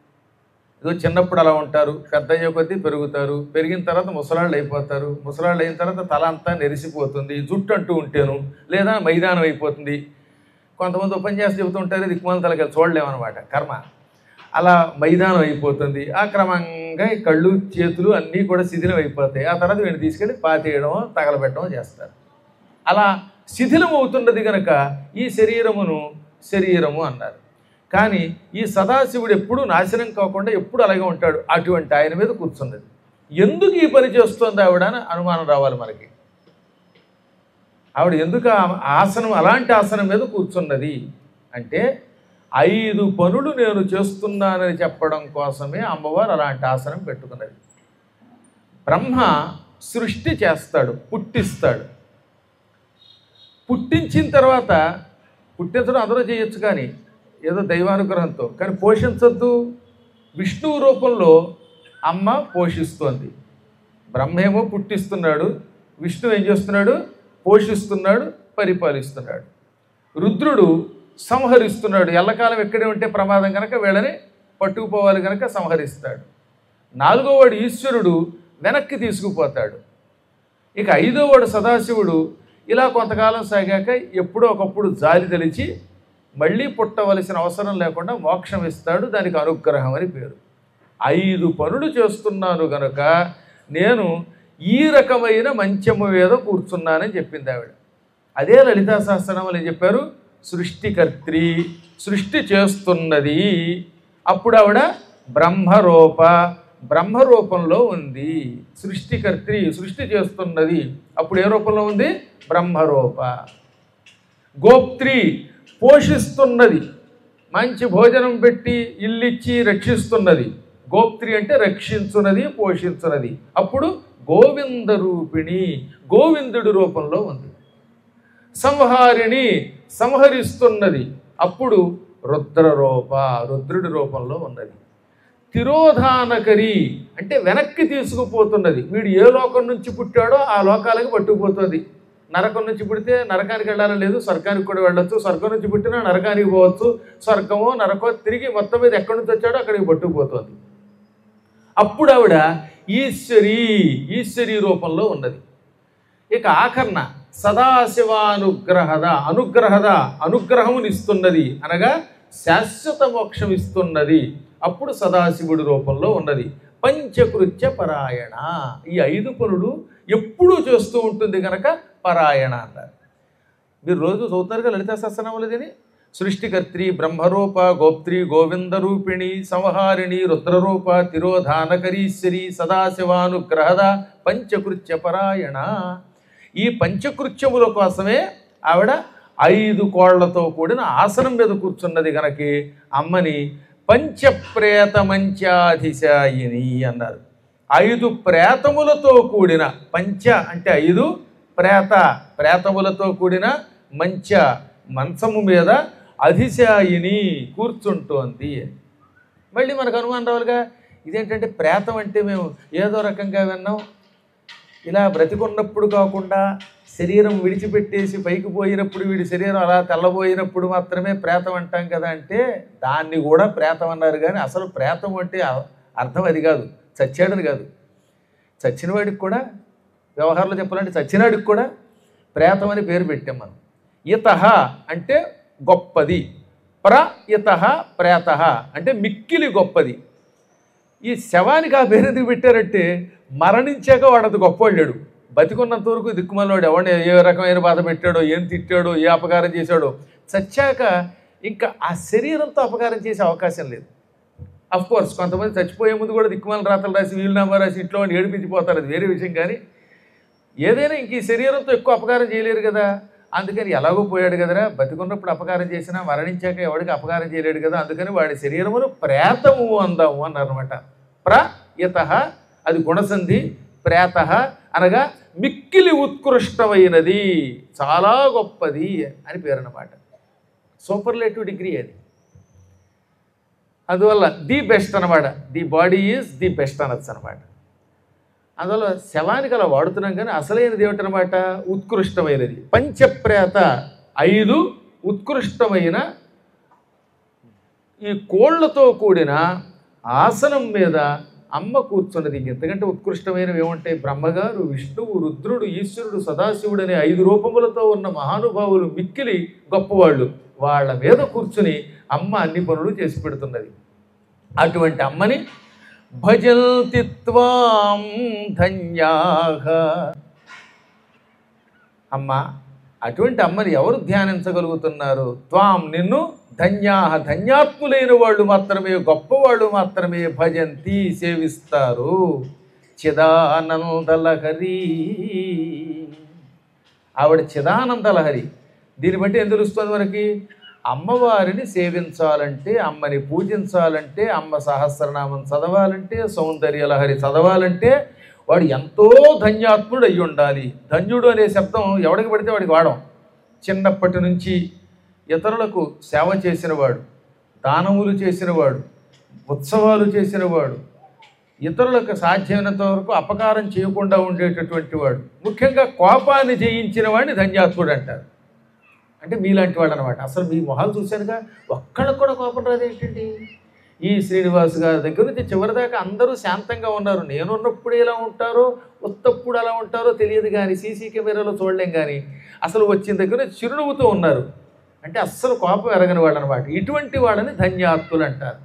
ఏదో చిన్నప్పుడు అలా ఉంటారు పెద్ద అయ్యే కొద్దీ పెరుగుతారు పెరిగిన తర్వాత ముసలాళ్ళు అయిపోతారు ముసలాళ్ళు అయిన తర్వాత తల అంతా నెరిసిపోతుంది జుట్టు అంటూ ఉంటేను లేదా మైదానం అయిపోతుంది కొంతమంది ఉపన్యాసం చెబుతూ ఉంటారు దిక్కుమాల తలకి చూడలేమన్నమాట కర్మ అలా మైదానం అయిపోతుంది ఆ క్రమంగా ఈ కళ్ళు చేతులు అన్నీ కూడా శిథిలం అయిపోతాయి ఆ తర్వాత వీడిని తీసుకెళ్ళి పాతేయడం తగలబెట్టడం చేస్తారు అలా శిథిలం అవుతున్నది కనుక ఈ శరీరమును శరీరము అన్నారు కానీ ఈ సదాశివుడు ఎప్పుడూ నాశనం కాకుండా ఎప్పుడు అలాగే ఉంటాడు అటువంటి ఆయన మీద కూర్చున్నది ఎందుకు ఈ పని చేస్తోంది ఆవిడ అని అనుమానం రావాలి మనకి ఆవిడ ఎందుకు ఆ ఆసనం అలాంటి ఆసనం మీద కూర్చున్నది అంటే ఐదు పనులు నేను చేస్తున్నానని చెప్పడం కోసమే అమ్మవారు అలాంటి ఆసనం పెట్టుకున్నది బ్రహ్మ సృష్టి చేస్తాడు పుట్టిస్తాడు పుట్టించిన తర్వాత పుట్టించడం అందరూ చేయొచ్చు కానీ ఏదో దైవానుగ్రహంతో కానీ పోషించొద్దు విష్ణువు రూపంలో అమ్మ పోషిస్తోంది బ్రహ్మేమో పుట్టిస్తున్నాడు విష్ణువు ఏం చేస్తున్నాడు పోషిస్తున్నాడు పరిపాలిస్తున్నాడు రుద్రుడు సంహరిస్తున్నాడు ఎల్లకాలం ఎక్కడే ఉంటే ప్రమాదం కనుక వీళ్ళని పట్టుకుపోవాలి కనుక సంహరిస్తాడు నాలుగోవాడు ఈశ్వరుడు వెనక్కి తీసుకుపోతాడు ఇక ఐదోవాడు సదాశివుడు ఇలా కొంతకాలం సాగాక ఎప్పుడో ఒకప్పుడు జాలి తెలిచి మళ్ళీ పుట్టవలసిన అవసరం లేకుండా మోక్షం ఇస్తాడు దానికి అనుగ్రహం అని పేరు ఐదు పనులు చేస్తున్నాను గనుక నేను ఈ రకమైన మంచము మీద కూర్చున్నానని చెప్పింది ఆవిడ అదే లలితా సహస్రనామాలు ఏం చెప్పారు సృష్టికర్త్రి సృష్టి చేస్తున్నది అప్పుడు ఆవిడ బ్రహ్మరూప బ్రహ్మరూపంలో ఉంది సృష్టికర్త్రి సృష్టి చేస్తున్నది అప్పుడు ఏ రూపంలో ఉంది బ్రహ్మరూప గోప్త్రి పోషిస్తున్నది మంచి భోజనం పెట్టి ఇల్లిచ్చి రక్షిస్తున్నది గోప్త్రి అంటే రక్షించున్నది పోషించున్నది అప్పుడు గోవింద రూపిణి గోవిందుడి రూపంలో ఉంది సంహారిణి సంహరిస్తున్నది అప్పుడు రుద్రరూప రుద్రుడి రూపంలో ఉన్నది తిరోధానకరి అంటే వెనక్కి తీసుకుపోతున్నది వీడు ఏ లోకం నుంచి పుట్టాడో ఆ లోకాలకు పట్టుకుపోతుంది నరకం నుంచి పుడితే నరకానికి వెళ్ళాలని లేదు స్వర్గానికి కూడా వెళ్ళొచ్చు స్వర్గం నుంచి పుట్టినా నరకానికి పోవచ్చు స్వర్గమో నరకో తిరిగి మొత్తం మీద ఎక్కడి నుంచి వచ్చాడో అక్కడికి పట్టుకుపోతుంది అప్పుడు ఆవిడ ఈశ్వరి ఈశ్వరి రూపంలో ఉన్నది ఇక ఆఖరణ సదాశివానుగ్రహద అనుగ్రహద అనుగ్రహమునిస్తున్నది అనగా శాశ్వత మోక్షం ఇస్తున్నది అప్పుడు సదాశివుడి రూపంలో ఉన్నది పంచకృత్య పరాయణ ఈ ఐదు పనులు ఎప్పుడూ చేస్తూ ఉంటుంది కనుక పరాయణ అన్నారు మీరు రోజు చదువుతారుగా లలితా సహస్రనామలదిని సృష్టికర్త్రి బ్రహ్మరూప గోప్త్రి గోవిందరూపిణి సంహారిణి రుద్రరూప తిరోధానకరీశ్వరి సదాశివానుగ్రహద పంచకృత్య పరాయణ ఈ పంచకృత్యముల కోసమే ఆవిడ ఐదు కోళ్లతో కూడిన ఆసనం మీద కూర్చున్నది గనకి అమ్మని పంచప్రేత మంచాధిశాయిని అన్నారు ఐదు ప్రేతములతో కూడిన పంచ అంటే ఐదు ప్రేత ప్రేతములతో కూడిన మంచ మంచము మీద అధిశాయిని కూర్చుంటోంది మళ్ళీ మనకు అనుమానం రావాలిగా ఇదేంటంటే ప్రేతం అంటే మేము ఏదో రకంగా విన్నాం ఇలా బ్రతికున్నప్పుడు కాకుండా శరీరం విడిచిపెట్టేసి పైకి పోయినప్పుడు వీడి శరీరం అలా తెల్లబోయినప్పుడు మాత్రమే ప్రేతం అంటాం కదా అంటే దాన్ని కూడా ప్రేతం అన్నారు కానీ అసలు ప్రేతం అంటే అ- అర్థం అది కాదు చచ్చాడని కాదు చచ్చిన వాడికి కూడా వ్యవహారంలో చెప్పాలంటే చచ్చినాడికి కూడా ప్రేతం అని పేరు పెట్టాం మనం ఇతహ అంటే గొప్పది ప్ర ఇతహ ప్రేత అంటే మిక్కిలి గొప్పది ఈ శవానికి ఆ పేరు ఎందుకు పెట్టారంటే మరణించాక వాడు అంత గొప్పవాళ్ళాడు బతికున్నంత వరకు దిక్కుమల్లవాడు ఎవరిని ఏ రకమైన బాధ పెట్టాడో ఏం తిట్టాడో ఏ అపకారం చేశాడో చచ్చాక ఇంకా ఆ శరీరంతో అపకారం చేసే అవకాశం లేదు అఫ్ కోర్స్ కొంతమంది చచ్చిపోయే ముందు కూడా దిక్కుమాల రాతలు రాసి వీలునామా రాసి ఇంట్లో వాడిని ఏడిపించిపోతారు అది వేరే విషయం కానీ ఏదైనా ఇంక ఈ శరీరంతో ఎక్కువ అపకారం చేయలేరు కదా అందుకని ఎలాగో పోయాడు కదరా బతికున్నప్పుడు అపకారం చేసినా మరణించాక ఎవడికి అపకారం చేయలేడు కదా అందుకని వాడి శరీరమును ప్రేతము అందాము అన్నారనమాట ప్ర ఇత అది గుణసంధి ప్రేత అనగా మిక్కిలి ఉత్కృష్టమైనది చాలా గొప్పది అని పేరు అన్నమాట సూపర్లేటివ్ డిగ్రీ అది అందువల్ల ది బెస్ట్ అనమాట the body is the best అనొచ్చు అనమాట అందువల్ల శవానికి అలా వాడుతున్నాం కానీ అసలైనది ఏమిటనమాట ఉత్కృష్టమైనది పంచప్రేత ఐదు ఉత్కృష్టమైన ఈ కోళ్లతో కూడిన ఆసనం మీద అమ్మ కూర్చున్నది ఇంతకంటే ఉత్కృష్టమైనవి ఏముంటాయి బ్రహ్మగారు విష్ణువు రుద్రుడు ఈశ్వరుడు సదాశివుడు అనే ఐదు రూపములతో ఉన్న మహానుభావులు మిక్కిలి గొప్పవాళ్ళు వాళ్ళ మీద కూర్చుని అమ్మ అన్ని పనులు చేసి పెడుతున్నది అటువంటి అమ్మని భజంతి త్వాం ధన్యాహ అమ్మ అటువంటి అమ్మని ఎవరు ధ్యానించగలుగుతున్నారు త్వాం నిన్ను ధన్యాహ ధన్యాత్ములైన వాళ్ళు మాత్రమే గొప్పవాళ్ళు మాత్రమే భజంతి సేవిస్తారు చిదానందలహరి ఆవిడ చిదానందలహరి దీన్ని బట్టి ఏం తెలుస్తుంది మనకి అమ్మవారిని సేవించాలంటే అమ్మని పూజించాలంటే అమ్మ సహస్రనామం చదవాలంటే సౌందర్యలహరి చదవాలంటే వాడు ఎంతో ధన్యాత్ముడు అయి ఉండాలి ధన్యుడు అనే శబ్దం ఎవడికి పడితే వాడికి వాడం చిన్నప్పటి నుంచి ఇతరులకు సేవ చేసినవాడు దానములు చేసినవాడు ఉత్సవాలు చేసినవాడు ఇతరులకు సాధ్యమైనంత వరకు అపకారం చేయకుండా ఉండేటటువంటి వాడు ముఖ్యంగా కోపాన్ని జయించిన వాడిని ధన్యాత్ముడు అంటారు అంటే మీలాంటి వాడు అనమాట అసలు మీ మొహాలు చూశానుగా ఒక్కళ్ళకు కూడా కోపం రాదేంటండి ఈ శ్రీనివాస్ గారి దగ్గర నుంచి చివరిదాకా అందరూ శాంతంగా ఉన్నారు నేనున్నప్పుడు ఎలా ఉంటారో ఉత్తప్పుడు ఎలా ఉంటారో తెలియదు కానీ సీసీ కెమెరాలో చూడలేం కానీ అసలు వచ్చిన దగ్గర నుంచి చిరునవ్వుతూ ఉన్నారు అంటే అస్సలు కోపం ఎరగని వాళ్ళు అనమాట ఇటువంటి వాళ్ళని ధన్యాత్తులు అంటారు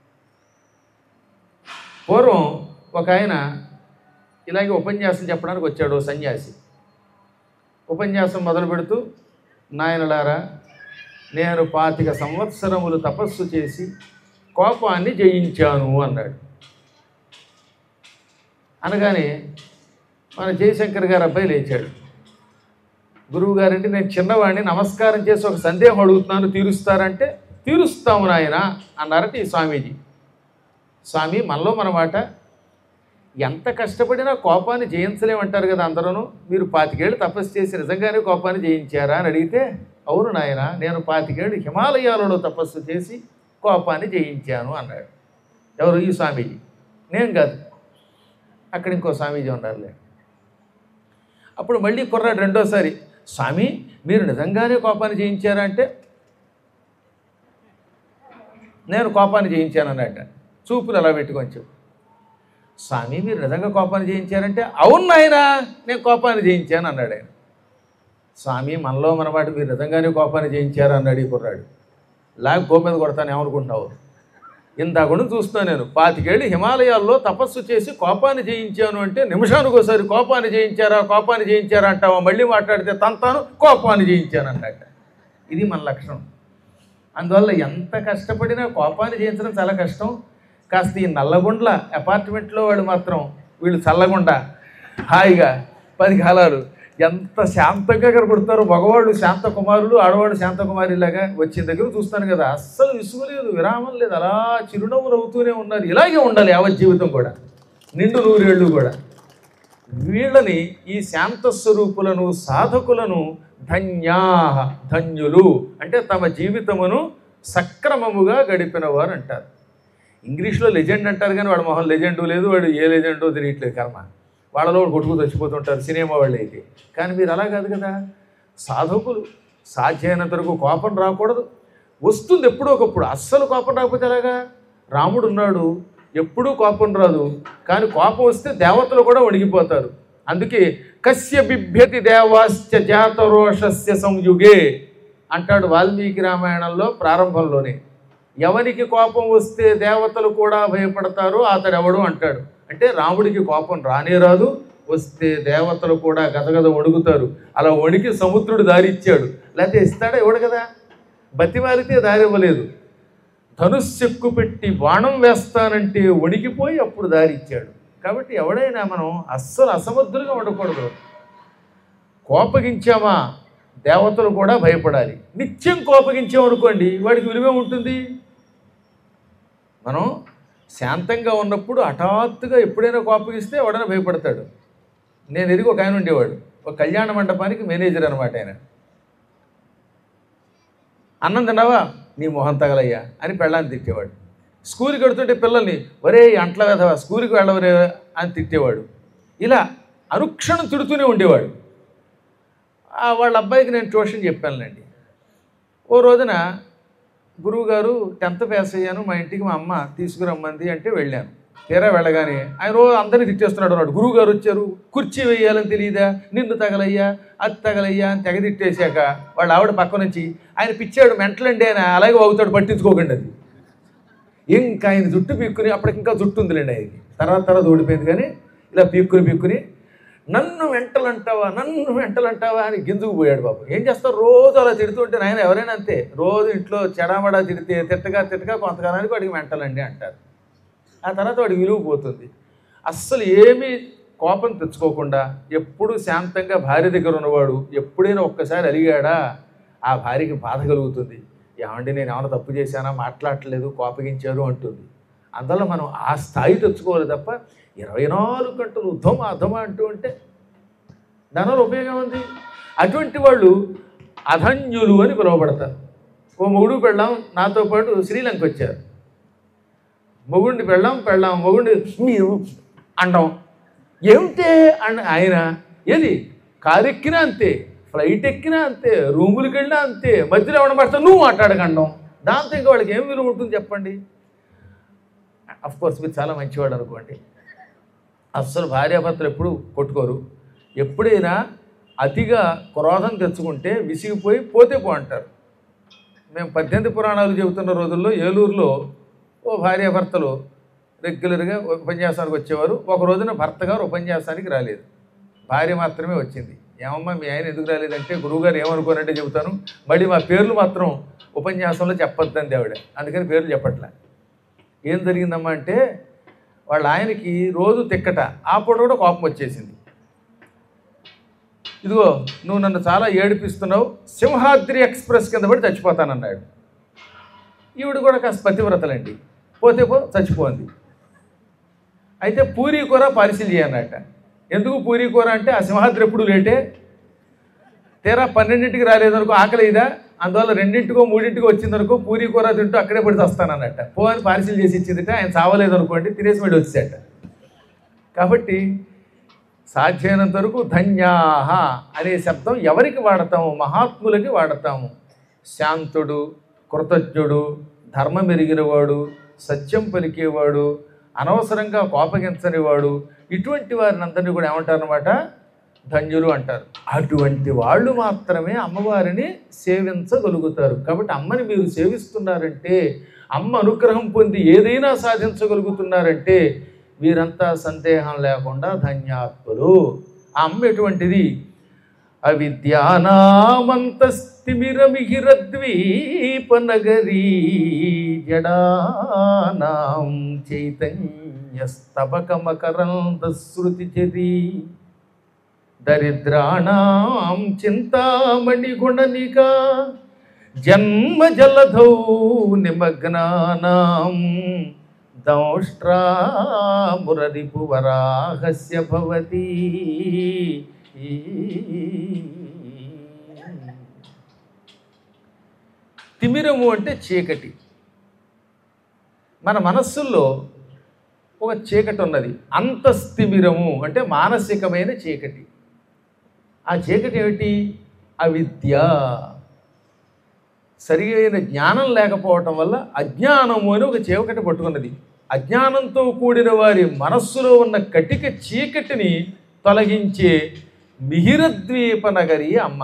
పూర్వం ఒక ఆయన ఇలాగే ఉపన్యాసం చెప్పడానికి వచ్చాడు ఓ సన్యాసి ఉపన్యాసం మొదలు పెడుతూ నాయనలారా నేను పాతిక సంవత్సరములు తపస్సు చేసి కోపాన్ని జయించాను అన్నాడు అనగానే మన జయశంకర్ గారు అబ్బాయి లేచాడు గురువు గారంటే నేను చిన్నవాడిని నమస్కారం చేసి ఒక సందేహం అడుగుతున్నాను తీరుస్తారంటే తీరుస్తాము నాయన అన్నారట ఈ స్వామీజీ స్వామి మనలో మన మాట ఎంత కష్టపడినా కోపాన్ని జయించలేమంటారు కదా అందరూ మీరు పాతికేళ్ళు తపస్సు చేసి నిజంగానే కోపాన్ని జయించారా అని అడిగితే అవును నాయన నేను పాతికేళ్ళు హిమాలయాలలో తపస్సు చేసి కోపాన్ని జయించాను అన్నాడు ఎవరు ఈ స్వామీజీ నేను కాదు అక్కడ ఇంకో స్వామీజీ ఉన్నారులే అప్పుడు మళ్ళీ కుర్రాడు రెండోసారి స్వామి మీరు నిజంగానే కోపాన్ని జయించారా అంటే నేను కోపాన్ని జయించాను అన్నట్ట చూపులు అలా పెట్టుకొంచెం స్వామి మీరు నిజంగా కోపాన్ని జయించారంటే అవును నాయన నేను కోపాన్ని జయించాను అన్నాడు ఆయన స్వామి మనలో మనమాట మీరు నిజంగానే కోపాన్ని జయించారు అన్నాడు ఈ కుర్రాడు లాగ్ గో మీద కొడతాను ఏమనుకుంటున్నావు ఇందాకుండా చూస్తున్నాను నేను పాతికేళ్ళు హిమాలయాల్లో తపస్సు చేసి కోపాన్ని జయించాను అంటే నిమిషానికి ఒకసారి కోపాన్ని జయించారా కోపాన్ని జయించారా అంటావా మళ్ళీ మాట్లాడితే తంతాను కోపాన్ని జయించాను అన్నట్ట ఇది మన లక్షణం అందువల్ల ఎంత కష్టపడినా కోపాన్ని జయించడం చాలా కష్టం కాస్త ఈ నల్లగుండ్ల అపార్ట్మెంట్లో వాడు మాత్రం వీళ్ళు చల్లగుండ హాయిగా పది కాలాలు ఎంత శాంతంగా కనబడతారో మగవాళ్ళు శాంత కుమారులు ఆడవాళ్ళు శాంత కుమారిలాగా వచ్చిన దగ్గర చూస్తాను కదా అస్సలు విసుగు లేదు విరామం లేదు అలా చిరునవ్వు నవ్వుతూనే ఉన్నారు ఇలాగే ఉండాలి యావత్ జీవితం కూడా నిండు నూరేళ్ళు కూడా వీళ్ళని ఈ శాంత స్వరూపులను సాధకులను ధన్యా ధన్యులు అంటే తమ జీవితమును సక్రమముగా గడిపిన వారు అంటారు ఇంగ్లీష్లో లెజెండ్ అంటారు కానీ వాడు మొహం లెజెండు లేదు వాడు ఏ లెజెండో తెలియట్లేదు కర్మ వాళ్ళలో వాడు కొట్టుకు చచ్చిపోతుంటారు సినిమా వాళ్ళు అయితే కానీ మీరు అలా కాదు కదా సాధకులు సాధ్యమైనంత వరకు కోపం రాకూడదు వస్తుంది ఎప్పుడో ఒకప్పుడు అస్సలు కోపం రాకపోతే ఎలాగా రాముడు ఉన్నాడు ఎప్పుడూ కోపం రాదు కానీ కోపం వస్తే దేవతలు కూడా వణిగిపోతారు అందుకే కస్య బిభ్యతి దేవాశ్చ జాతరోషస్య సంయుగే అంటాడు వాల్మీకి రామాయణంలో ప్రారంభంలోనే ఎవరికి కోపం వస్తే దేవతలు కూడా భయపడతారో అతడు ఎవడు అంటాడు అంటే రాముడికి కోపం రానే రాదు వస్తే దేవతలు కూడా గదగద వణుకుతారు అలా వణికి సముద్రుడు దారి ఇచ్చాడు లేకపోతే ఇస్తాడా ఇవ్వడు కదా బతిమాలితే దారి ఇవ్వలేదు ధనుస్సెక్కు పెట్టి బాణం వేస్తానంటే వణికిపోయి అప్పుడు దారి ఇచ్చాడు కాబట్టి ఎవడైనా మనం అస్సలు అసమర్థులుగా ఉండకూడదు కోపగించామా దేవతలు కూడా భయపడాలి నిత్యం కోపగించామనుకోండి వాడికి విలువ ఉంటుంది మనం శాంతంగా ఉన్నప్పుడు హఠాత్తుగా ఎప్పుడైనా కోపగిస్తే ఎవడైనా భయపడతాడు నేను ఎదిగి ఒక ఆయన ఉండేవాడు ఒక కళ్యాణ మండపానికి మేనేజర్ అనమాట ఆయన అన్నం తిన్నావా నీ మొహం తగలయ్యా అని పెళ్ళాన్ని తిట్టేవాడు స్కూల్కి వెడుతుంటే పిల్లల్ని ఒరే అంట్ల వెధవా స్కూల్కి వెళ్ళవరే అని తిట్టేవాడు ఇలా అనుక్షణం తిడుతూనే ఉండేవాడు ఆ వాళ్ళ అబ్బాయికి నేను ట్యూషన్ చెప్పానులేండి ఓ రోజున గురువుగారు టెన్త్ పాస్ అయ్యాను మా ఇంటికి మా అమ్మ తీసుకురమ్మంది అంటే వెళ్ళాను తీరా వెళ్ళగానే ఆయన రోజు అందరినీ తిట్టేస్తున్నాడు అన్నాడు గురువు గారు వచ్చారు కుర్చీ వేయాలని తెలియదా నిన్ను తగలయ్యా అది తగలయ్యా అని తెగ తిట్టేశాక వాళ్ళ ఆవిడ పక్క నుంచి ఆయన పిచ్చాడు మెంటలండి ఆయన అలాగే అవుతాడు పట్టించుకోకండి అది ఇంకా ఆయన జుట్టు పీక్కుని అప్పటికి ఇంకా జుట్టు ఉందిలేండి ఆయనకి తర్వాత తర్వాత ఓడిపోయింది కానీ ఇలా పీక్కుని పీక్కుని నన్ను వెంటలంటావా నన్ను వెంటలంటావా అని గింజుకు పోయాడు బాబు ఏం చేస్తారు రోజు అలా తిడుతుంటే నాయన ఎవరైనా అంతే రోజు ఇంట్లో చెడామడా తిడితే తిట్టగా తిట్టగా కొంతకాలానికి వాడికి వెంటలండి అంటారు ఆ తర్వాత వాడికి విలువ పోతుంది అస్సలు ఏమీ కోపం తెచ్చుకోకుండా ఎప్పుడు శాంతంగా భార్య దగ్గర ఉన్నవాడు ఎప్పుడైనా ఒక్కసారి అలిగాడా ఆ భార్యకి బాధ కలుగుతుంది ఏమండి నేను ఏమైనా తప్పు చేశానా మాట్లాడట్లేదు కోపగించారు అంటుంది అందువల్ల మనం ఆ స్థాయి తెచ్చుకోవాలి తప్ప ఇరవై నాలుగు గంటలు ఉద్ధమ అధమ అంటూ ఉంటే దానివల్ల ఉపయోగం ఉంది అటువంటి వాళ్ళు అధన్యులు అని పిలువబడతారు ఓ మొగుడు పెళ్ళాం నాతో పాటు శ్రీలంక వచ్చారు మొగుడిని పెళ్ళాం పెళ్ళాం మొగుడిని మీరు అండం ఏమిటే అన్న ఆయన ఏది కారు ఎక్కినా అంతే ఫ్లైట్ ఎక్కినా అంతే రూములకి వెళ్ళినా అంతే మధ్యలో ఎవడ పడతా నువ్వు మాట్లాడకండం దాంతో ఇంకా వాళ్ళకి ఏం విలువ ఉంటుంది చెప్పండి అఫ్ కోర్స్ మీరు చాలా మంచివాడు అనుకోండి అస్సలు భార్యాభర్తలు ఎప్పుడు కొట్టుకోరు ఎప్పుడైనా అతిగా క్రోధం తెచ్చుకుంటే విసిగిపోయి పోతే పో అంటారు మేము పద్దెనిమిది పురాణాలు చెబుతున్న రోజుల్లో ఏలూరులో ఓ భార్యాభర్తలు రెగ్యులర్గా ఉపన్యాసానికి వచ్చేవారు ఒక రోజున భర్త గారు ఉపన్యాసానికి రాలేదు భార్య మాత్రమే వచ్చింది ఏమమ్మా మీ ఆయన ఎందుకు రాలేదంటే గురువుగారు ఏమనుకోనంటే చెబుతాను మళ్ళీ మా పేర్లు మాత్రం ఉపన్యాసంలో చెప్పొద్దండి ఆవిడ అందుకని పేర్లు చెప్పట్లే ఏం జరిగిందమ్మా అంటే వాళ్ళ ఆయనకి రోజు తిక్కట ఆ పూట కూడా కోపం వచ్చేసింది ఇదిగో నువ్వు నన్ను చాలా ఏడిపిస్తున్నావు సింహాద్రి ఎక్స్ప్రెస్ కింద పడి చచ్చిపోతానన్నాడు ఈవిడ కూడా కాస్త పతివ్రతలండి పోతే పో చచ్చిపోయింది అయితే పూరీ కూర పార్సిల్ చేయన్నట్ట ఎందుకు పూరీ కూర అంటే ఆ సింహాద్రి ఎప్పుడు లేటే తీరా పన్నెండింటికి రాలేదనుకో ఆకలి ఇదా అందువల్ల రెండింటికో మూడింటికో వచ్చిందనుకో పూరీ కూర తింటూ అక్కడే పడి వస్తానన్నట్ట పో అని పార్సిల్ చేసి ఇచ్చిందిట ఆయన చావలేదనుకోండి తినేసి మళ్ళీ వచ్చేట కాబట్టి సాధ్యమైనంత వరకు ధన్యాహ అనే శబ్దం ఎవరికి వాడతాము మహాత్ములకి వాడతాము శాంతుడు కృతజ్ఞుడు ధర్మం ఎరిగినవాడు సత్యం పలికేవాడు అనవసరంగా కోపగించనివాడు ఇటువంటి వారిని అందరినీ కూడా ఏమంటారనమాట ధన్యులు అంటారు అటువంటి వాళ్ళు మాత్రమే అమ్మవారిని సేవించగలుగుతారు కాబట్టి అమ్మని మీరు సేవిస్తున్నారంటే అమ్మ అనుగ్రహం పొంది ఏదైనా సాధించగలుగుతున్నారంటే వీరంతా సందేహం లేకుండా ధన్యాత్ములు ఆ అమ్మ ఎటువంటిది అవిద్యానామంతస్తిమిరమిహిరద్వీపనగరీ జడానాం చైతన్యస్తబకమకరందశ్రుతి చరీ దరిద్రాణం చింతామణి గుణనికా జన్మ జలధౌ నిమగ్నానాం దంష్ట్రామురరిపు వరాహస్య భవతి తిమిరము అంటే చీకటి మన మనస్సుల్లో ఒక చీకటి ఉన్నది అంతస్తిమిరము అంటే మానసికమైన చీకటి ఆ చీకటి ఏమిటి అవిద్య సరి అయిన జ్ఞానం లేకపోవటం వల్ల అజ్ఞానము అని ఒక చీకటి పట్టుకున్నది అజ్ఞానంతో కూడిన వారి మనస్సులో ఉన్న కటిక చీకటిని తొలగించే మిహిరద్వీప నగరి అమ్మ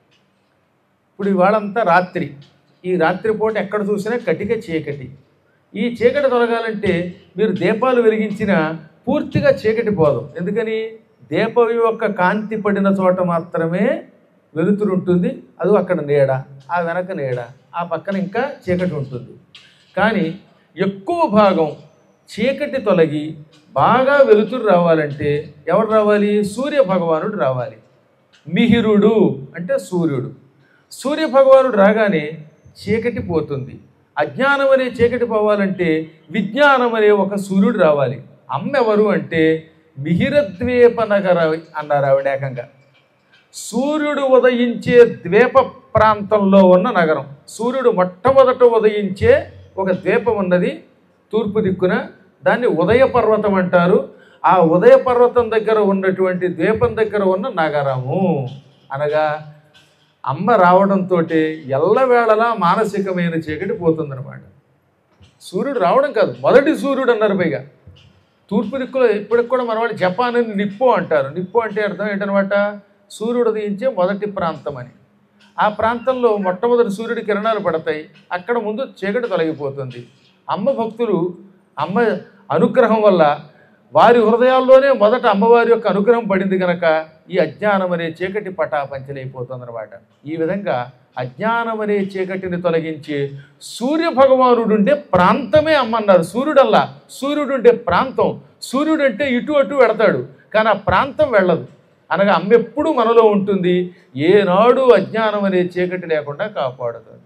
ఇప్పుడు ఇవాళంతా రాత్రి ఈ రాత్రిపూట ఎక్కడ చూసినా కటిక చీకటి ఈ చీకటి తొలగాలంటే మీరు దీపాలు వెలిగించిన పూర్తిగా చీకటి పోదు ఎందుకని దీపం యొక్క కాంతి పడిన చోట మాత్రమే వెలుతురు ఉంటుంది అది అక్కడ నీడ ఆ వెనక నీడ ఆ పక్కన ఇంకా చీకటి ఉంటుంది కానీ ఎక్కువ భాగం చీకటి తొలగి బాగా వెలుతురు రావాలంటే ఎవరు రావాలి సూర్య భగవానుడు రావాలి మిహిరుడు అంటే సూర్యుడు సూర్య భగవానుడు రాగానే చీకటి పోతుంది అజ్ఞానం అనే చీకటి పోవాలంటే విజ్ఞానం అనే ఒక సూర్యుడు రావాలి అమ్మ ఎవరు అంటే మిహిరద్వీప నగర అన్నారు ఆవిడ ఏకంగా సూర్యుడు ఉదయించే ద్వీప ప్రాంతంలో ఉన్న నగరం సూర్యుడు మొట్టమొదట ఉదయించే ఒక ద్వీపం ఉన్నది తూర్పు దిక్కున దాన్ని ఉదయ పర్వతం అంటారు ఆ ఉదయ పర్వతం దగ్గర ఉన్నటువంటి ద్వీపం దగ్గర ఉన్న నగరము అనగా అమ్మ రావడంతో ఎల్లవేళలా మానసికమైన చీకటి పోతుందన్నమాట సూర్యుడు రావడం కాదు మొదటి సూర్యుడు అన్నారు పైగా తూర్పు దిక్కులో ఇప్పటికి కూడా మనవాళ్ళు జపాన్ అని నిప్పు అంటారు నిప్పు అంటే అర్థం ఏంటనమాట సూర్యుడు ఉదయించే మొదటి ప్రాంతం అని ఆ ప్రాంతంలో మొట్టమొదటి సూర్యుడి కిరణాలు పడతాయి అక్కడ ముందు చీకటి తొలగిపోతుంది అమ్మ భక్తులు అమ్మ అనుగ్రహం వల్ల వారి హృదయాల్లోనే మొదట అమ్మవారి యొక్క అనుగ్రహం పడింది కనుక ఈ అజ్ఞానం అనే చీకటి పటాపంచలైపోతుంది అనమాట ఈ విధంగా అజ్ఞానం అనే చీకటిని తొలగించి సూర్య భగవానుడు ఉండే ప్రాంతమే అమ్మన్నారు సూర్యుడల్లా సూర్యుడు ఉండే ప్రాంతం సూర్యుడు అంటే ఇటు అటు వెడతాడు కానీ ఆ ప్రాంతం వెళ్ళదు అనగా అమ్మ ఎప్పుడూ మనలో ఉంటుంది ఏనాడు అజ్ఞానం అనే చీకటి లేకుండా కాపాడుతుంది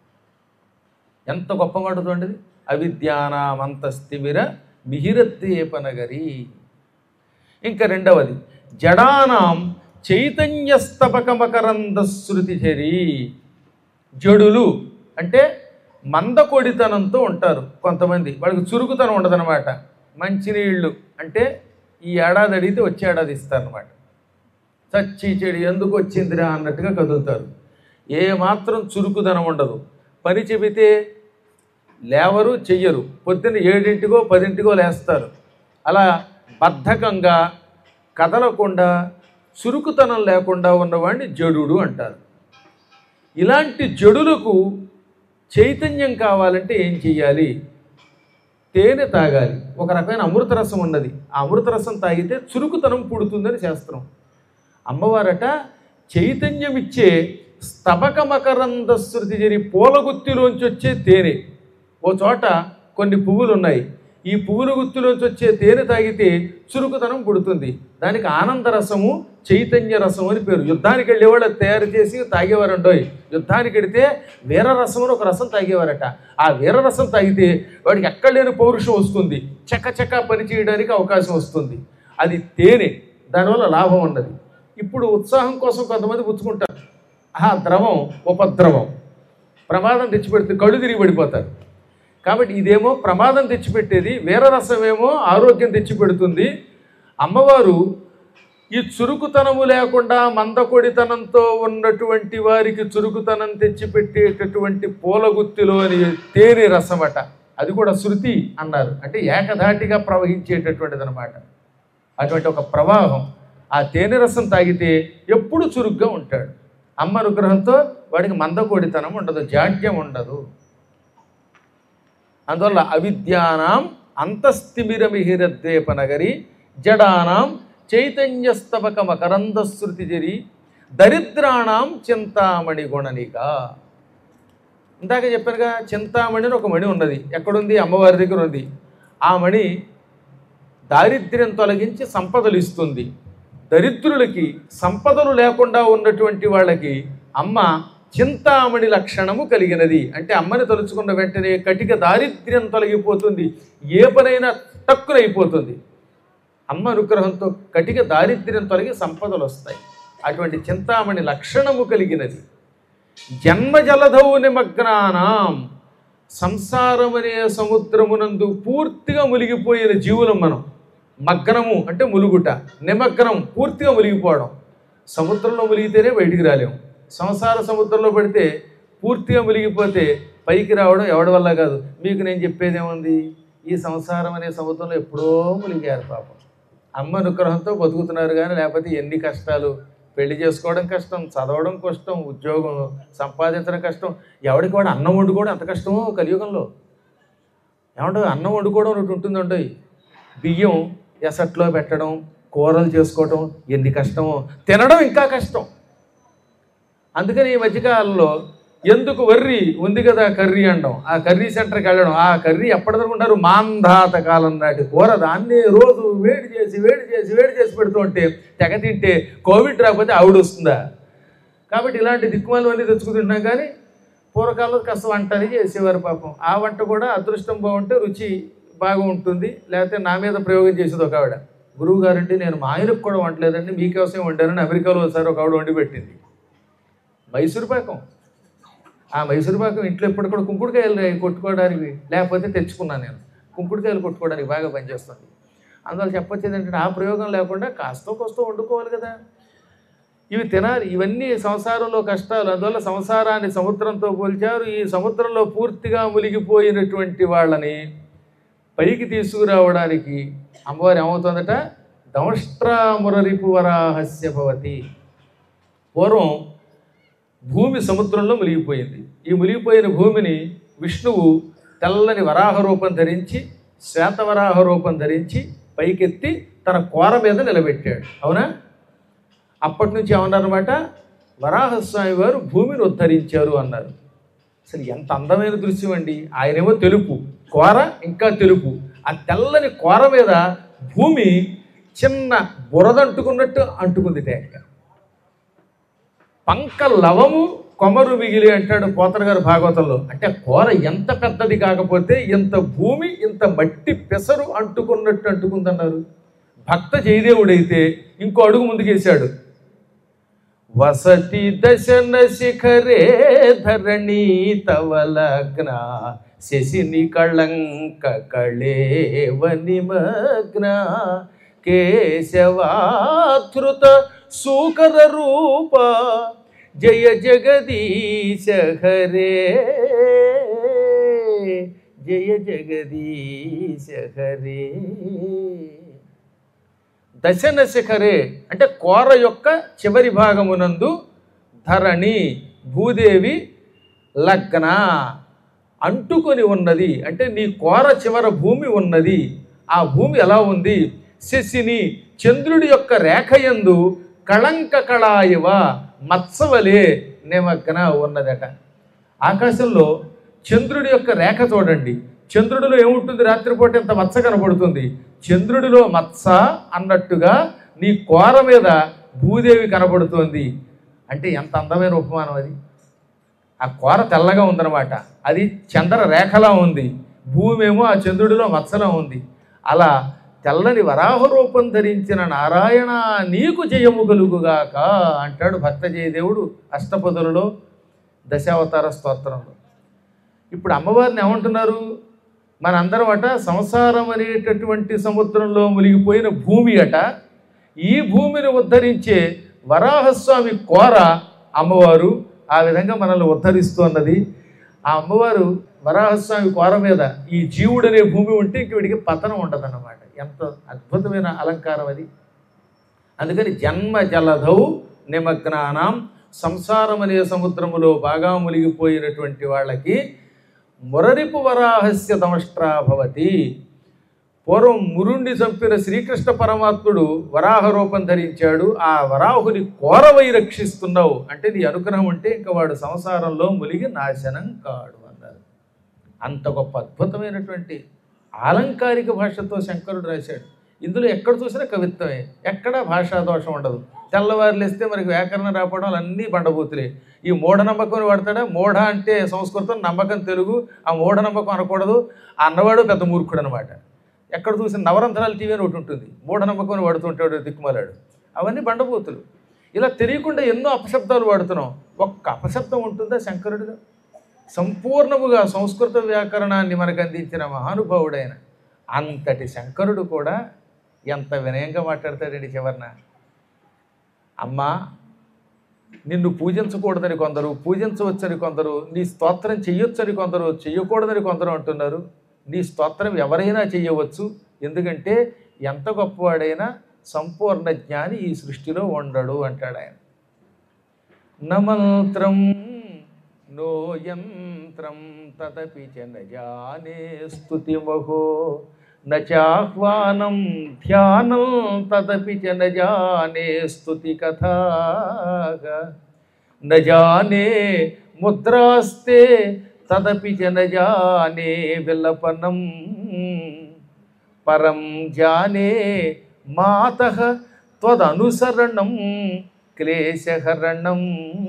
ఎంత గొప్ప మాట చూడండి ఇది. అవిద్యానామంతస్థిమిర మిహిరద్వీపనగరి ఇంకా రెండవది జడానాం చైతన్యస్తబకమకరంద శృతిచరి జడులు అంటే మందకొడితనంతో ఉంటారు కొంతమంది వాళ్ళకి చురుకుతనం ఉండదన్నమాట మంచినీళ్ళు అంటే ఈ ఏడాది అడిగితే వచ్చే ఏడాది ఇస్తారనమాట చచ్చి చెడి ఎందుకు వచ్చిందిరా అన్నట్టుగా కదులుతారు ఏ మాత్రం చురుకుదనం ఉండదు పని చెబితే లేవరు చెయ్యరు పొద్దున్న ఏడింటికో పదింటికో లేస్తారు అలా బద్ధకంగా కదలకుండా చురుకుతనం లేకుండా ఉన్నవాడిని జడుడు అంటారు ఇలాంటి జడులకు చైతన్యం కావాలంటే ఏం చెయ్యాలి తేనె తాగాలి ఒక రకమైన అమృతరసం ఉన్నది ఆ అమృతరసం తాగితే చురుకుతనం పుడుతుందని శాస్త్రం అమ్మవారట చైతన్యం ఇచ్చే స్తబక మకరంద శృతి జరి పూలగుత్తిలోంచి వచ్చే తేనె ఓ చోట కొన్ని పువ్వులు ఉన్నాయి ఈ పువ్వుల గుత్తిలోంచి వచ్చే తేనె తాగితే చురుకుతనం పుడుతుంది దానికి ఆనందరసము చైతన్య రసం అని పేరు యుద్ధానికి వెళ్ళేవాళ్ళు అది తయారు చేసి తాగేవారండోయ్ యుద్ధానికి వెడితే వీరరసం అని ఒక రసం తాగేవారట ఆ వీరరసం తాగితే వాడికి ఎక్కడ లేని పౌరుషం వస్తుంది చక్క చక్క పని చేయడానికి అవకాశం వస్తుంది అది తేనె దానివల్ల లాభం ఉన్నది ఇప్పుడు ఉత్సాహం కోసం కొంతమంది పుచ్చుకుంటారు ఆ ద్రవం ఉపద్రవం ప్రమాదం తెచ్చిపెడితే కళ్ళు తిరిగి పడిపోతారు కాబట్టి ఇదేమో ప్రమాదం తెచ్చిపెట్టేది వీరరసమేమో ఆరోగ్యం తెచ్చిపెడుతుంది అమ్మవారు ఈ చురుకుతనము లేకుండా మందకొడితనంతో ఉన్నటువంటి వారికి చురుకుతనం తెచ్చిపెట్టేటటువంటి పూలగుత్తిలోని తేనె రసమట అది కూడా శృతి అన్నారు అంటే ఏకధాటిగా ప్రవహించేటటువంటిది అనమాట అటువంటి ఒక ప్రవాహం ఆ తేనె రసం తాగితే ఎప్పుడు చురుగ్గా ఉంటాడు అమ్మ అనుగ్రహంతో వాడికి మందకొడితనం ఉండదు జాడ్యం ఉండదు అందువల్ల అవిద్యానాం అంతస్థిమిరమిహిరద్వేప నగరి జడానాం చైతన్యస్తవక మకరందశ్రుతి జరి దరిద్రాణం చింతామణి గుణనిక ఇందాక చెప్పానుగా చింతామణి అని ఒక మణి ఉన్నది ఎక్కడుంది అమ్మవారి దగ్గర ఉంది ఆ మణి దారిద్ర్యం తొలగించి సంపదలు ఇస్తుంది దరిద్రులకి సంపదలు లేకుండా ఉన్నటువంటి వాళ్ళకి అమ్మ చింతామణి లక్షణము కలిగినది అంటే అమ్మని తలుచుకున్న వెంటనే కటిక దారిద్ర్యం తొలగిపోతుంది ఏ పనైనా టక్కునైపోతుంది అమ్మ అనుగ్రహంతో కటిక దారిద్ర్యం తొలగి సంపదలు వస్తాయి అటువంటి చింతామణి లక్షణము కలిగినది జన్మజలధౌ నిమగ్నానాం సంసారమనే సముద్రమునందు పూర్తిగా మునిగిపోయిన జీవులం మనం మగ్నము అంటే ములుగుట నిమగ్నం పూర్తిగా మునిగిపోవడం సముద్రంలో మునిగితేనే బయటికి రాలేము సంసార సముద్రంలో పడితే పూర్తిగా మునిగిపోతే పైకి రావడం ఎవడి వల్ల కాదు మీకు నేను చెప్పేది ఏముంది ఈ సంసారం అనే సముద్రంలో ఎప్పుడో మునిగారు పాపం అమ్మ అనుగ్రహంతో బతుకుతున్నారు కానీ లేకపోతే ఎన్ని కష్టాలు పెళ్లి చేసుకోవడం కష్టం చదవడం కష్టం ఉద్యోగం సంపాదించడం కష్టం ఎవడికి వాడు అన్నం వండుకోవడం ఎంత కష్టమో కలియుగంలో ఏమంటే అన్నం వండుకోవడం ఒకటి ఉంటుందండి బియ్యం ఎసట్లో పెట్టడం కూరలు చేసుకోవడం ఎన్ని కష్టమో తినడం ఇంకా కష్టం అందుకని ఈ మధ్యకాలంలో ఎందుకు వర్రి ఉంది కదా కర్రీ అనడం ఆ కర్రీ సెంటర్కి వెళ్ళడం ఆ కర్రీ ఎప్పటిదనుకుంటారు మాంధాత కాలం నాటి కూర దాన్ని రోజు వేడి చేసి వేడి చేసి వేడి చేసి పెడుతూ ఉంటే తెగ తింటే కోవిడ్ రాకపోతే ఆవిడ వస్తుందా కాబట్టి ఇలాంటి దిక్కుమాలు అన్నీ తెచ్చుకుంటున్నాం కానీ పూర్వకాలంలో కాస్త వంట అని చేసేవారు పాపం ఆ వంట కూడా అదృష్టం బాగుంటే రుచి బాగా ఉంటుంది లేకపోతే నా మీద ప్రయోగం చేసేది ఒక ఆవిడ గురువు గారంటే నేను మా ఆయనకు కూడా వంటలేదండి మీకోసం వండానని అమెరికాలో ఒకసారి ఒక ఆవిడ వండి పెట్టింది మైసూరు పాకం ఆ మైసూరు పాకం ఇంట్లో ఎప్పుడు కూడా కుంకుడుకాయలు కొట్టుకోవడానికి లేకపోతే తెచ్చుకున్నాను నేను కుంకుడుకాయలు కొట్టుకోవడానికి బాగా పనిచేస్తుంది అందువల్ల చెప్పొచ్చేది ఏంటంటే ఆ ప్రయోగం లేకుండా కాస్త కోస్తో వండుకోవాలి కదా ఇవి తినాలి ఇవన్నీ సంసారంలో కష్టాలు అందువల్ల సంసారాన్ని సముద్రంతో పోల్చారు ఈ సముద్రంలో పూర్తిగా మునిగిపోయినటువంటి వాళ్ళని పైకి తీసుకురావడానికి అమ్మవారు ఏమవుతుందట దంష్ట్రామురరిపు వరాహస్య భవతి పూర్వం భూమి సముద్రంలో మునిగిపోయింది ఈ మునిగిపోయిన భూమిని విష్ణువు తెల్లని వరాహ రూపం ధరించి శ్వేతవరాహ రూపం ధరించి పైకెత్తి తన కోర మీద నిలబెట్టాడు అవునా అప్పటి నుంచి ఏమన్నారన్నమాట వరాహస్వామి వారు భూమిని ఉద్ధరించారు అన్నారు అసలు ఎంత అందమైన దృశ్యం అండి ఆయనేమో తెలుపు కోర ఇంకా తెలుపు ఆ తెల్లని కోర మీద భూమి చిన్న బురద అంటుకున్నట్టు అంటుకుంది టేక పంక లవము కొమరు మిగిలి అంటాడు పోతన గారు భాగవతంలో అంటే కూర ఎంత పెద్దది కాకపోతే ఇంత భూమి ఇంత మట్టి పెసరు అంటుకున్నట్టు అంటుకుందన్నారు భక్త జయదేవుడైతే ఇంకో అడుగు ముందుకేశాడు వసతి దశన శిఖరే ధరణి తవలగ్న శశిని కళంక కళేవ నిమగ్న కేశవాధృత సూకర రూప జయ జగదీశ హరే జయ జగదీశ హరే దశన శిఖరే అంటే కోర యొక్క చివరి భాగమునందు ధరణి భూదేవి లగ్న అంటుకొని ఉన్నది అంటే నీ కోర చివర భూమి ఉన్నది ఆ భూమి ఎలా ఉంది శశిని చంద్రుడి యొక్క రేఖయందు కళంక కళాయివ మత్సవలే నిమగ్న ఉన్నదట ఆకాశంలో చంద్రుడి యొక్క రేఖ చూడండి చంద్రుడిలో ఏముంటుంది రాత్రిపూట ఇంత మత్స కనబడుతుంది చంద్రుడిలో మత్స అన్నట్టుగా నీ కోర మీద భూదేవి కనబడుతోంది అంటే ఎంత అందమైన ఉపమానం అది ఆ కోర తెల్లగా ఉందన్నమాట అది చంద్ర రేఖలా ఉంది భూమి ఏమో ఆ చంద్రుడిలో మత్సలా ఉంది అలా తెల్లని వరాహ రూపం ధరించిన నారాయణ నీకు జయము కలుగుగాక అంటాడు భక్త జయదేవుడు అష్టపదులలో దశావతార స్తోత్రంలో ఇప్పుడు అమ్మవారిని ఏమంటున్నారు మనందరం అట సంసారం అనేటటువంటి సముద్రంలో మునిగిపోయిన భూమి అట ఈ భూమిని ఉద్ధరించే వరాహస్వామి కోర అమ్మవారు ఆ విధంగా మనల్ని ఉద్ధరిస్తున్నది ఆ అమ్మవారు వరాహస్వామి కోర మీద ఈ జీవుడనే భూమి ఉంటే ఇంక వీడికి పతనం ఉండదన్నమాట ఎంత అద్భుతమైన అలంకారం అది అందుకని జన్మ జలధౌ నిమగ్నానాం సంసారం అనే సముద్రములో బాగా మునిగిపోయినటువంటి వాళ్ళకి మురరిపు వరాహస్య దమష్ట్రాభవతి పూర్వం మురుణ్ణి చంపిన శ్రీకృష్ణ పరమాత్ముడు వరాహ రూపం ధరించాడు ఆ వరాహుని కోరవై రక్షిస్తున్నావు అంటే నీ అనుగ్రహం ఉంటే ఇంకా వాడు సంసారంలో మునిగి నాశనం కాడు అన్నారు అంత గొప్ప అద్భుతమైనటువంటి ఆలంకారిక భాషతో శంకరుడు రాశాడు ఇందులో ఎక్కడ చూసినా కవిత్వమే ఎక్కడ భాషా దోషం ఉండదు తెల్లవారు లేస్తే మనకి వ్యాకరణ రాపడం అన్నీ బండబూతులే ఈ మూఢనమ్మకం వాడతాడా మూఢ అంటే సంస్కృతం నమ్మకం తెలుగు ఆ మూఢనమ్మకం అనకూడదు ఆ అన్నవాడు పెద్ద మూర్ఖుడు అనమాట ఎక్కడ చూసిన నవరంధ్రాల టీవీ అని ఒకటి ఉంటుంది మూఢనమ్మకం వాడుతుంటాడు దిక్కుమాలాడు అవన్నీ బండబూతులు ఇలా తెలియకుండా ఎన్నో అపశబ్దాలు వాడుతున్నాం ఒక్క అపశబ్దం ఉంటుందా శంకరుడిగా సంపూర్ణముగా సంస్కృత వ్యాకరణాన్ని మనకు అందించిన మహానుభావుడైన అంతటి శంకరుడు కూడా ఎంత వినయంగా మాట్లాడతాడండి చివరిన అమ్మా నిన్ను పూజించకూడదని కొందరు పూజించవచ్చని కొందరు నీ స్తోత్రం చెయ్యొచ్చని కొందరు చెయ్యకూడదని కొందరు అంటున్నారు నీ స్తోత్రం ఎవరైనా చెయ్యవచ్చు ఎందుకంటే ఎంత గొప్పవాడైనా సంపూర్ణ జ్ఞాని ఈ సృష్టిలో ఉండడు అంటాడు ఆయన నమంత్రం నో యంత్రం తదపి చ న జానే స్తుతిమహో నాహ్వానం ధ్యానం తదపి చ న జానే స్తుతి కథాగా న జానే ముద్రాస్తే తదపి చ న జానే విలపనం పరం జానే మాత త్వదనుసరణం క్లేశహరణం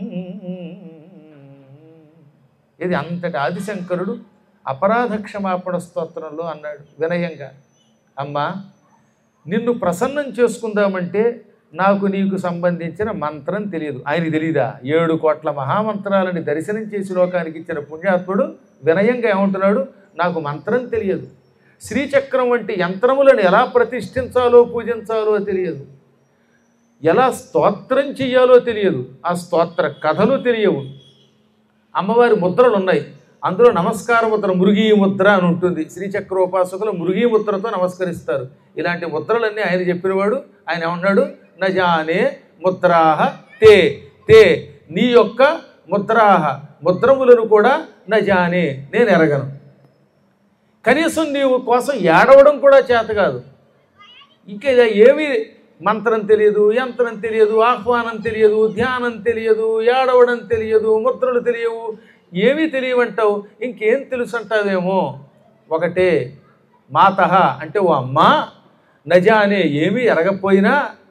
ఇది అంతటి ఆదిశంకరుడు అపరాధ క్షమాపణ స్తోత్రంలో అన్నాడు వినయంగా అమ్మా నిన్ను ప్రసన్నం చేసుకుందామంటే నాకు నీకు సంబంధించిన మంత్రం తెలియదు ఆయనకి తెలియదా ఏడు కోట్ల మహామంత్రాలని దర్శనం చేసి లోకానికి ఇచ్చిన పుణ్యాత్ముడు వినయంగా ఏమంటున్నాడు నాకు మంత్రం తెలియదు శ్రీచక్రం వంటి యంత్రములను ఎలా ప్రతిష్ఠించాలో పూజించాలో తెలియదు ఎలా స్తోత్రం చెయ్యాలో తెలియదు ఆ స్తోత్ర కథలు తెలియవు అమ్మవారి ముద్రలు ఉన్నాయి అందులో నమస్కార ముద్ర మురుగీ ముద్ర అని ఉంటుంది శ్రీచక్ర ఉపాసకులు మురుగీ ముద్రతో నమస్కరిస్తారు ఇలాంటి ముద్రలన్నీ ఆయన చెప్పినవాడు ఆయన ఏమన్నాడు నజానే ముద్రాహ తే తే నీ యొక్క ముద్రాహ ముద్రములను కూడా నజానే నేను ఎరగను కనీసం నీవు కోసం ఏడవడం కూడా చేత కాదు ఇంకా ఇక ఏమీ మంత్రం తెలియదు యంత్రం తెలియదు ఆహ్వానం తెలియదు ధ్యానం తెలియదు ఏడవడం తెలియదు ముద్రలు తెలియవు ఏమీ తెలియవంటావు ఇంకేం తెలుసు అంటావేమో ఒకటే మాత అంటే ఓ అమ్మ నజానే ఏమీ ఎరగపోయినా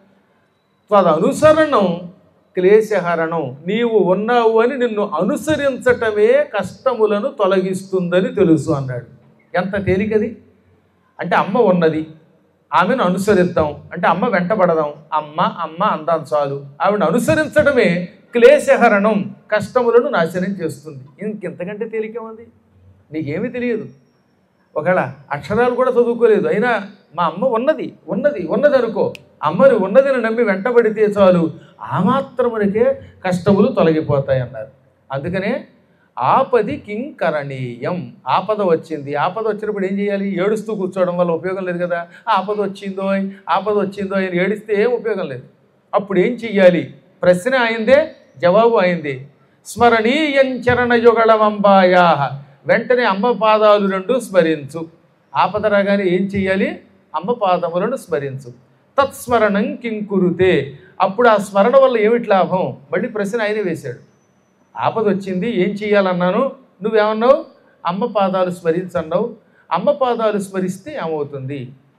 త్వదనుసరణం క్లేశహరణం నీవు ఉన్నావు అని నిన్ను అనుసరించటమే కష్టములను తొలగిస్తుందని తెలుసు అన్నాడు ఎంత తేలికది అంటే అమ్మ ఉన్నది ఆమెను అనుసరిద్దాం అంటే అమ్మ వెంటబడదాం అమ్మ అమ్మ అందాం చాలు ఆవిడను అనుసరించడమే క్లేశహరణం కష్టములను నాశనం చేస్తుంది ఇంకెంతకంటే తేలిక ఉంది నీకేమీ తెలియదు ఒకవేళ అక్షరాలు కూడా చదువుకోలేదు అయినా మా అమ్మ ఉన్నది ఉన్నది ఉన్నది అనుకో అమ్మని ఉన్నదని నమ్మి వెంటబడితే చాలు ఆ మాత్రమునికే కష్టములు తొలగిపోతాయి అన్నారు అందుకనే ఆపది కింకరణీయం ఆపద వచ్చింది ఆపద వచ్చినప్పుడు ఏం చేయాలి ఏడుస్తూ కూర్చోవడం వల్ల ఉపయోగం లేదు కదా ఆపద వచ్చిందో ఆపద వచ్చిందో అని ఏడిస్తే ఏం ఉపయోగం లేదు అప్పుడు ఏం చెయ్యాలి ప్రశ్న అయిందే జవాబు అయింది స్మరణీయం చరణయుగళమంబాయా వెంటనే అమ్మ పాదాలు రెండు స్మరించు ఆపద రాగానే ఏం చెయ్యాలి అమ్మ పాదములను స్మరించు తత్స్మరణం కింకురుతే అప్పుడు ఆ స్మరణ వల్ల ఏమిటి లాభం మళ్ళీ ప్రశ్న ఆయన వేశాడు ఆపద వచ్చింది ఏం చెయ్యాలన్నాను నువ్వేమన్నావు అమ్మ పాదాలు స్మరించన్నావు అమ్మ పాదాలు స్మరిస్తే ఏమవుతుంది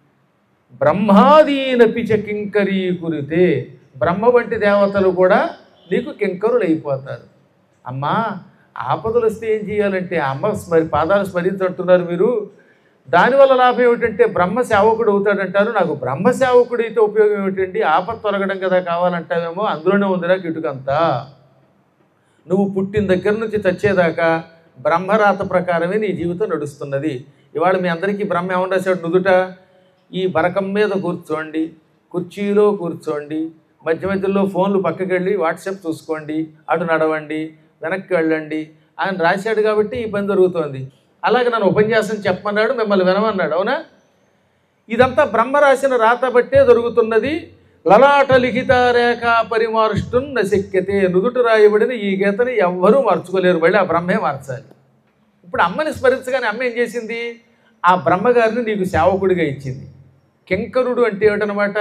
బ్రహ్మాదీనపి చ కింకరీ కురితే బ్రహ్మ వంటి దేవతలు కూడా నీకు కింకరులు అయిపోతారు అమ్మా ఆపదలు వస్తే ఏం చేయాలంటే అమ్మ స్మరి పాదాలు స్మరించంటున్నారు మీరు దానివల్ల లాభం ఏమిటంటే బ్రహ్మ సేవకుడు అవుతాడంటారు నాకు బ్రహ్మ సేవకుడు అయితే ఉపయోగం ఏమిటండి ఆపద తొలగడం కదా కావాలంటావేమో అందులోనే ఉందిరా కిటుకంతా నువ్వు పుట్టిన దగ్గర నుంచి చచ్చేదాకా బ్రహ్మరాత ప్రకారమే నీ జీవితం నడుస్తున్నది ఇవాళ మీ అందరికీ బ్రహ్మ ఏమని రాశాడు నుదుట ఈ బరకం మీద కూర్చోండి కుర్చీలో కూర్చోండి మధ్య మధ్యలో ఫోన్లు పక్కకి వెళ్ళి వాట్సాప్ చూసుకోండి అటు నడవండి వెనక్కి వెళ్ళండి ఆయన రాశాడు కాబట్టి ఈ పని జరుగుతోంది అలాగే నన్ను ఉపన్యాసం చెప్పమన్నాడు మిమ్మల్ని వినమన్నాడు అవునా ఇదంతా బ్రహ్మ రాసిన రాత బట్టే జరుగుతున్నది లలాట లిఖిత రేఖ పరిమార్ష్టం నశక్యతే నుదుట రాయబడిన ఈ గీతని ఎవ్వరూ మార్చుకోలేరు మళ్ళీ ఆ బ్రహ్మే మార్చాలి ఇప్పుడు అమ్మని స్మరించగానే అమ్మ ఏం చేసింది ఆ బ్రహ్మగారిని నీకు సేవకుడిగా ఇచ్చింది కింకరుడు అంటే ఏమిటనమాట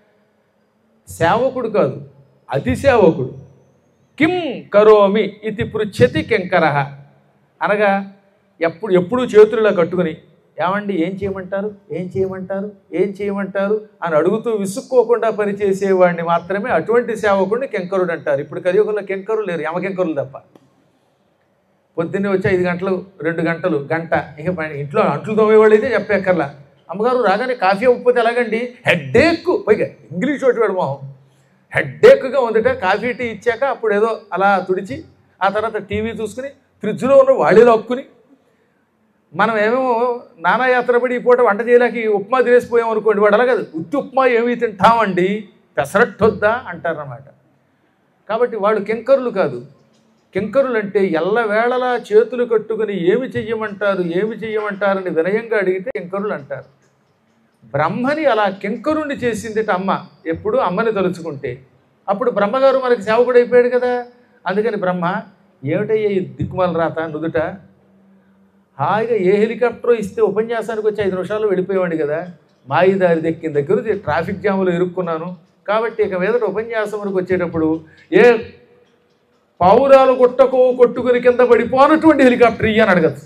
సేవకుడు కాదు అతి సేవకుడు కిం కరోమి ఇది పృచ్ఛతి కింకర అనగా ఎప్పుడు ఎప్పుడూ చేతుల్లో కట్టుకుని ఏమండి ఏం చేయమంటారు ఏం చేయమంటారు ఏం చేయమంటారు అని అడుగుతూ విసుక్కోకుండా పనిచేసేవాడిని మాత్రమే అటువంటి సేవకుడిని కింకరుడు అంటారు ఇప్పుడు కలియుగంలో కింకరులు లేరు యమకింకరులు తప్ప పొద్దున్నే వచ్చి ఐదు గంటలు రెండు గంటలు గంట ఇక పని- ఇంట్లో అంట్లు తోమేవాళ్ళు అయితే చెప్పేక్కర్లా అమ్మగారు రాగానే కాఫీ అవ్వకపోతే ఎలాగండి హెడ్ఏక్ పైగా ఇంగ్లీష్ ఒకటి వాడు మొహం హెడ్ఏక్గా ఉందట కాఫీ టీ ఇచ్చాక అప్పుడు ఏదో అలా తుడిచి ఆ తర్వాత టీవీ చూసుకుని ఫ్రిడ్జ్లో ఉన్న వాళీలో హక్కుని మనం ఏమో నానాయాత్ర పడి ఈ పూట వంట చేయలేక ఈ ఉప్మా తినేసిపోయాం అనుకోండి వాడు అలాగే ఉత్తి ఉప్మా ఏమి తింటామండి పెసరట్టు వద్దా అంటారన్నమాట కాబట్టి వాళ్ళు కింకరులు కాదు కింకరులు అంటే ఎల్లవేళలా చేతులు కట్టుకుని ఏమి చెయ్యమంటారు ఏమి చెయ్యమంటారని వినయంగా అడిగితే కింకరులు అంటారు బ్రహ్మని అలా కింకరుణ్ణి చేసిందిట అమ్మ ఎప్పుడు అమ్మని తలుచుకుంటే అప్పుడు బ్రహ్మగారు మనకి సేవకుడు అయిపోయాడు కదా అందుకని బ్రహ్మ ఏమిటయ్యా ఈ దిక్కుమాల రాత నుదుట హాయిగా ఏ హెలికాప్టర్ ఇస్తే ఉపన్యాసానికి వచ్చి ఐదు నిమిషాల్లో వెళ్ళిపోయేవాడి కదా మాయిదారి దక్కిన దగ్గర నుంచి ట్రాఫిక్ జాములో ఇరుక్కున్నాను కాబట్టి ఇక మీదట ఉపన్యాసమునికి వచ్చేటప్పుడు ఏ పావురాలు కొట్టకో కొట్టుకుని కింద పడిపోనటువంటి హెలికాప్టర్ ఇయ్యి అని అడగచ్చు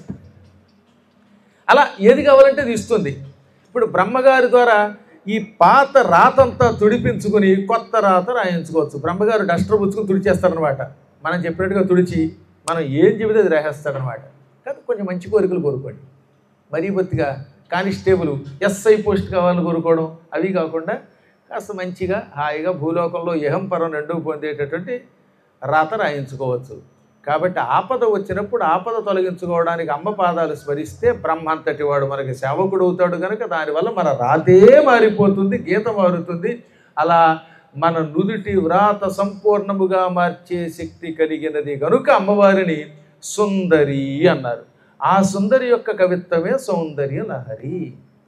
అలా ఏది కావాలంటే అది ఇస్తుంది ఇప్పుడు బ్రహ్మగారి ద్వారా ఈ పాత రాతంతా తుడిపించుకుని కొత్త రాత రాయించుకోవచ్చు బ్రహ్మగారు డస్టర్ పుచ్చుకుని తుడిచేస్తారనమాట మనం చెప్పినట్టుగా తుడిచి మనం ఏం చెబితే అది రాసేస్తాడనమాట కానీ కొంచెం మంచి కోరికలు కోరుకోండి మరీ బొత్తిగా కానిస్టేబుల్ ఎస్ఐ పోస్ట్ కావాలని కోరుకోవడం అవి కాకుండా కాస్త మంచిగా హాయిగా భూలోకంలో ఇహం పరం రెండూ పొందేటటువంటి రాత రాయించుకోవచ్చు కాబట్టి ఆపద వచ్చినప్పుడు ఆపద తొలగించుకోవడానికి అమ్మ పాదాలు స్మరిస్తే బ్రహ్మ అంతటి వాడు మనకి సేవకుడు అవుతాడు కనుక దానివల్ల మన రాతే మారిపోతుంది గీత మారుతుంది అలా మన నుదుటి వ్రాత సంపూర్ణముగా మార్చే శక్తి కలిగినది కనుక అమ్మవారిని సుందరి అన్నారు ఆ సుందరి యొక్క కవిత్వమే సౌందర్య లహరి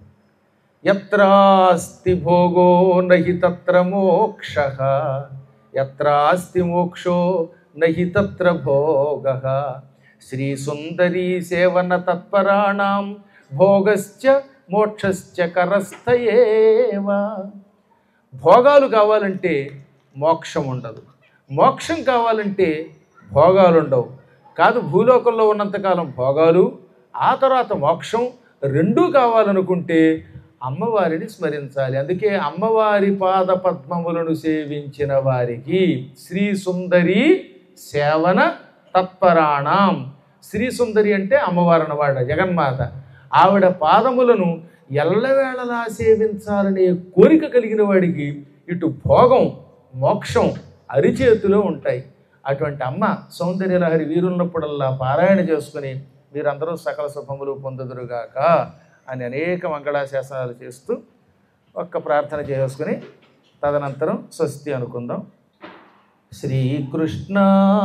ఎత్రాస్తి భోగో నహి తత్ర మోక్ష ఎత్రాస్తి మోక్షో నహి తత్ర భోగ శ్రీ సుందరీ సేవన తత్పరాణం భోగశ్చ మోక్షశ్చ కరస్థయేవ భోగాలు కావాలంటే మోక్షం ఉండదు మోక్షం కావాలంటే భోగాలు ఉండవు కాదు భూలోకంలో ఉన్నంతకాలం భోగాలు ఆ తర్వాత మోక్షం రెండూ కావాలనుకుంటే అమ్మవారిని స్మరించాలి అందుకే అమ్మవారి పాద పద్మములను సేవించిన వారికి శ్రీ సుందరి సేవన తత్పరాణం శ్రీ సుందరి అంటే అమ్మవారు అన్నమాట జగన్మాత ఆవిడ పాదములను ఎల్లవేళలా సేవించాలనే కోరిక కలిగిన వాడికి ఇటు భోగం మోక్షం అరిచేతిలో ఉంటాయి అటువంటి అమ్మ సౌందర్యలహరి వీరున్నప్పుడల్లా పారాయణ చేసుకుని మీరందరూ సకల శుభములు పొందుదురుగాక అని అనేక మంగళాశాసనాలు చేస్తూ ఒక్క ప్రార్థన చేసుకుని తదనంతరం స్వస్తి అనుకుందాం శ్రీకృష్ణ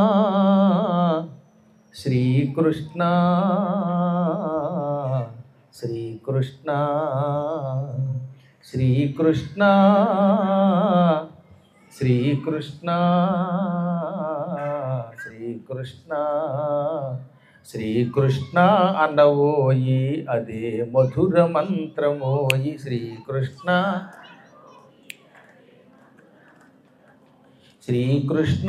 శ్రీకృష్ణ శ్రీకృష్ణ శ్రీకృష్ణ శ్రీకృష్ణ శ్రీకృష్ణ శ్రీకృష్ణ అన్నవోయి అదే మధుర మంత్రమోయి శ్రీకృష్ణ శ్రీకృష్ణ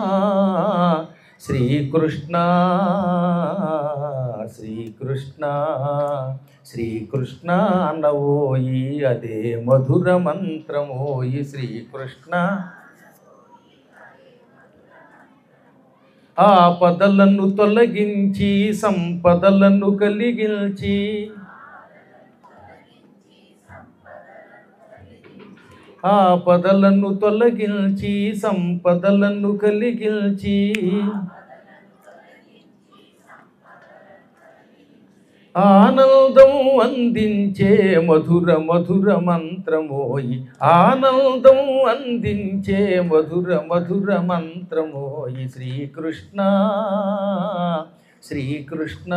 శ్రీకృష్ణ శ్రీకృష్ణ శ్రీకృష్ణ అన్నవోయి అదే మధుర మంత్రమోయి శ్రీకృష్ణ ఆపదలను తొలగించి సంపదలను కలిగించి ఆపదలను తొలగించి సంపదలను కలిగించి ఆనందం అందించే మధుర మధుర మంత్రమోయి ఆనందం అందించే మధుర మధుర మంత్రమోయి శ్రీకృష్ణ శ్రీకృష్ణ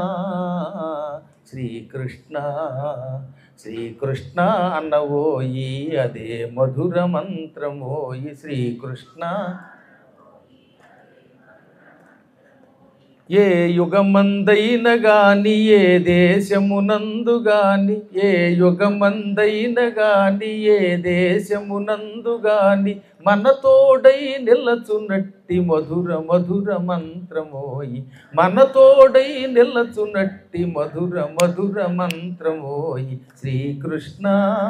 శ్రీకృష్ణ శ్రీకృష్ణ అన్నవోయి అదే మధుర మంత్రమోయి శ్రీకృష్ణ ఏ యుగమందైన గాని ఏ దేశమునందు గాని ఏ యుగమందైన గాని ఏ దేశమునందు గాని మన తోడై నిలచునట్టి మధుర మధుర మంత్రమోయి మన తోడై నిలచునట్టి మధుర మధుర మంత్రమోయి శ్రీకృష్ణ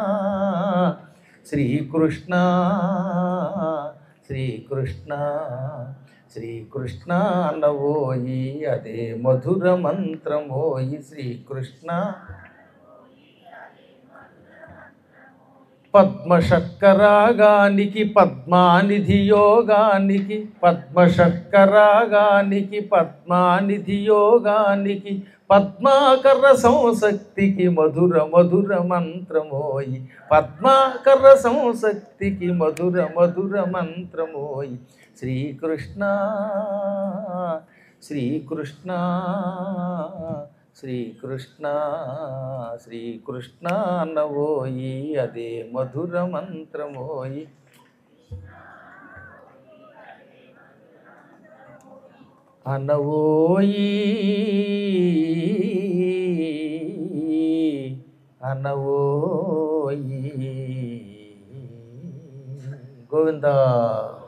శ్రీకృష్ణ శ్రీకృష్ణ శ్రీకృష్ణ అన్నవోయి అదే మధుర మంత్రమోయి శ్రీకృష్ణ పద్మశక్కరాగానికి పద్మానిధి యోగానికి పద్మశక్కరాగానికి పద్మానిధి యోగానికి పద్మాకర సంశక్తికి మధుర మధుర మంత్రమోయి పద్మాకర సంశక్తికి మధుర మధుర మంత్రమోయి శ్రీకృష్ణ శ్రీకృష్ణ శ్రీకృష్ణ శ్రీకృష్ణ అన్నవోయి అదే మధుర మంత్రమోయి అనవోయి అనవోయి గోవిందా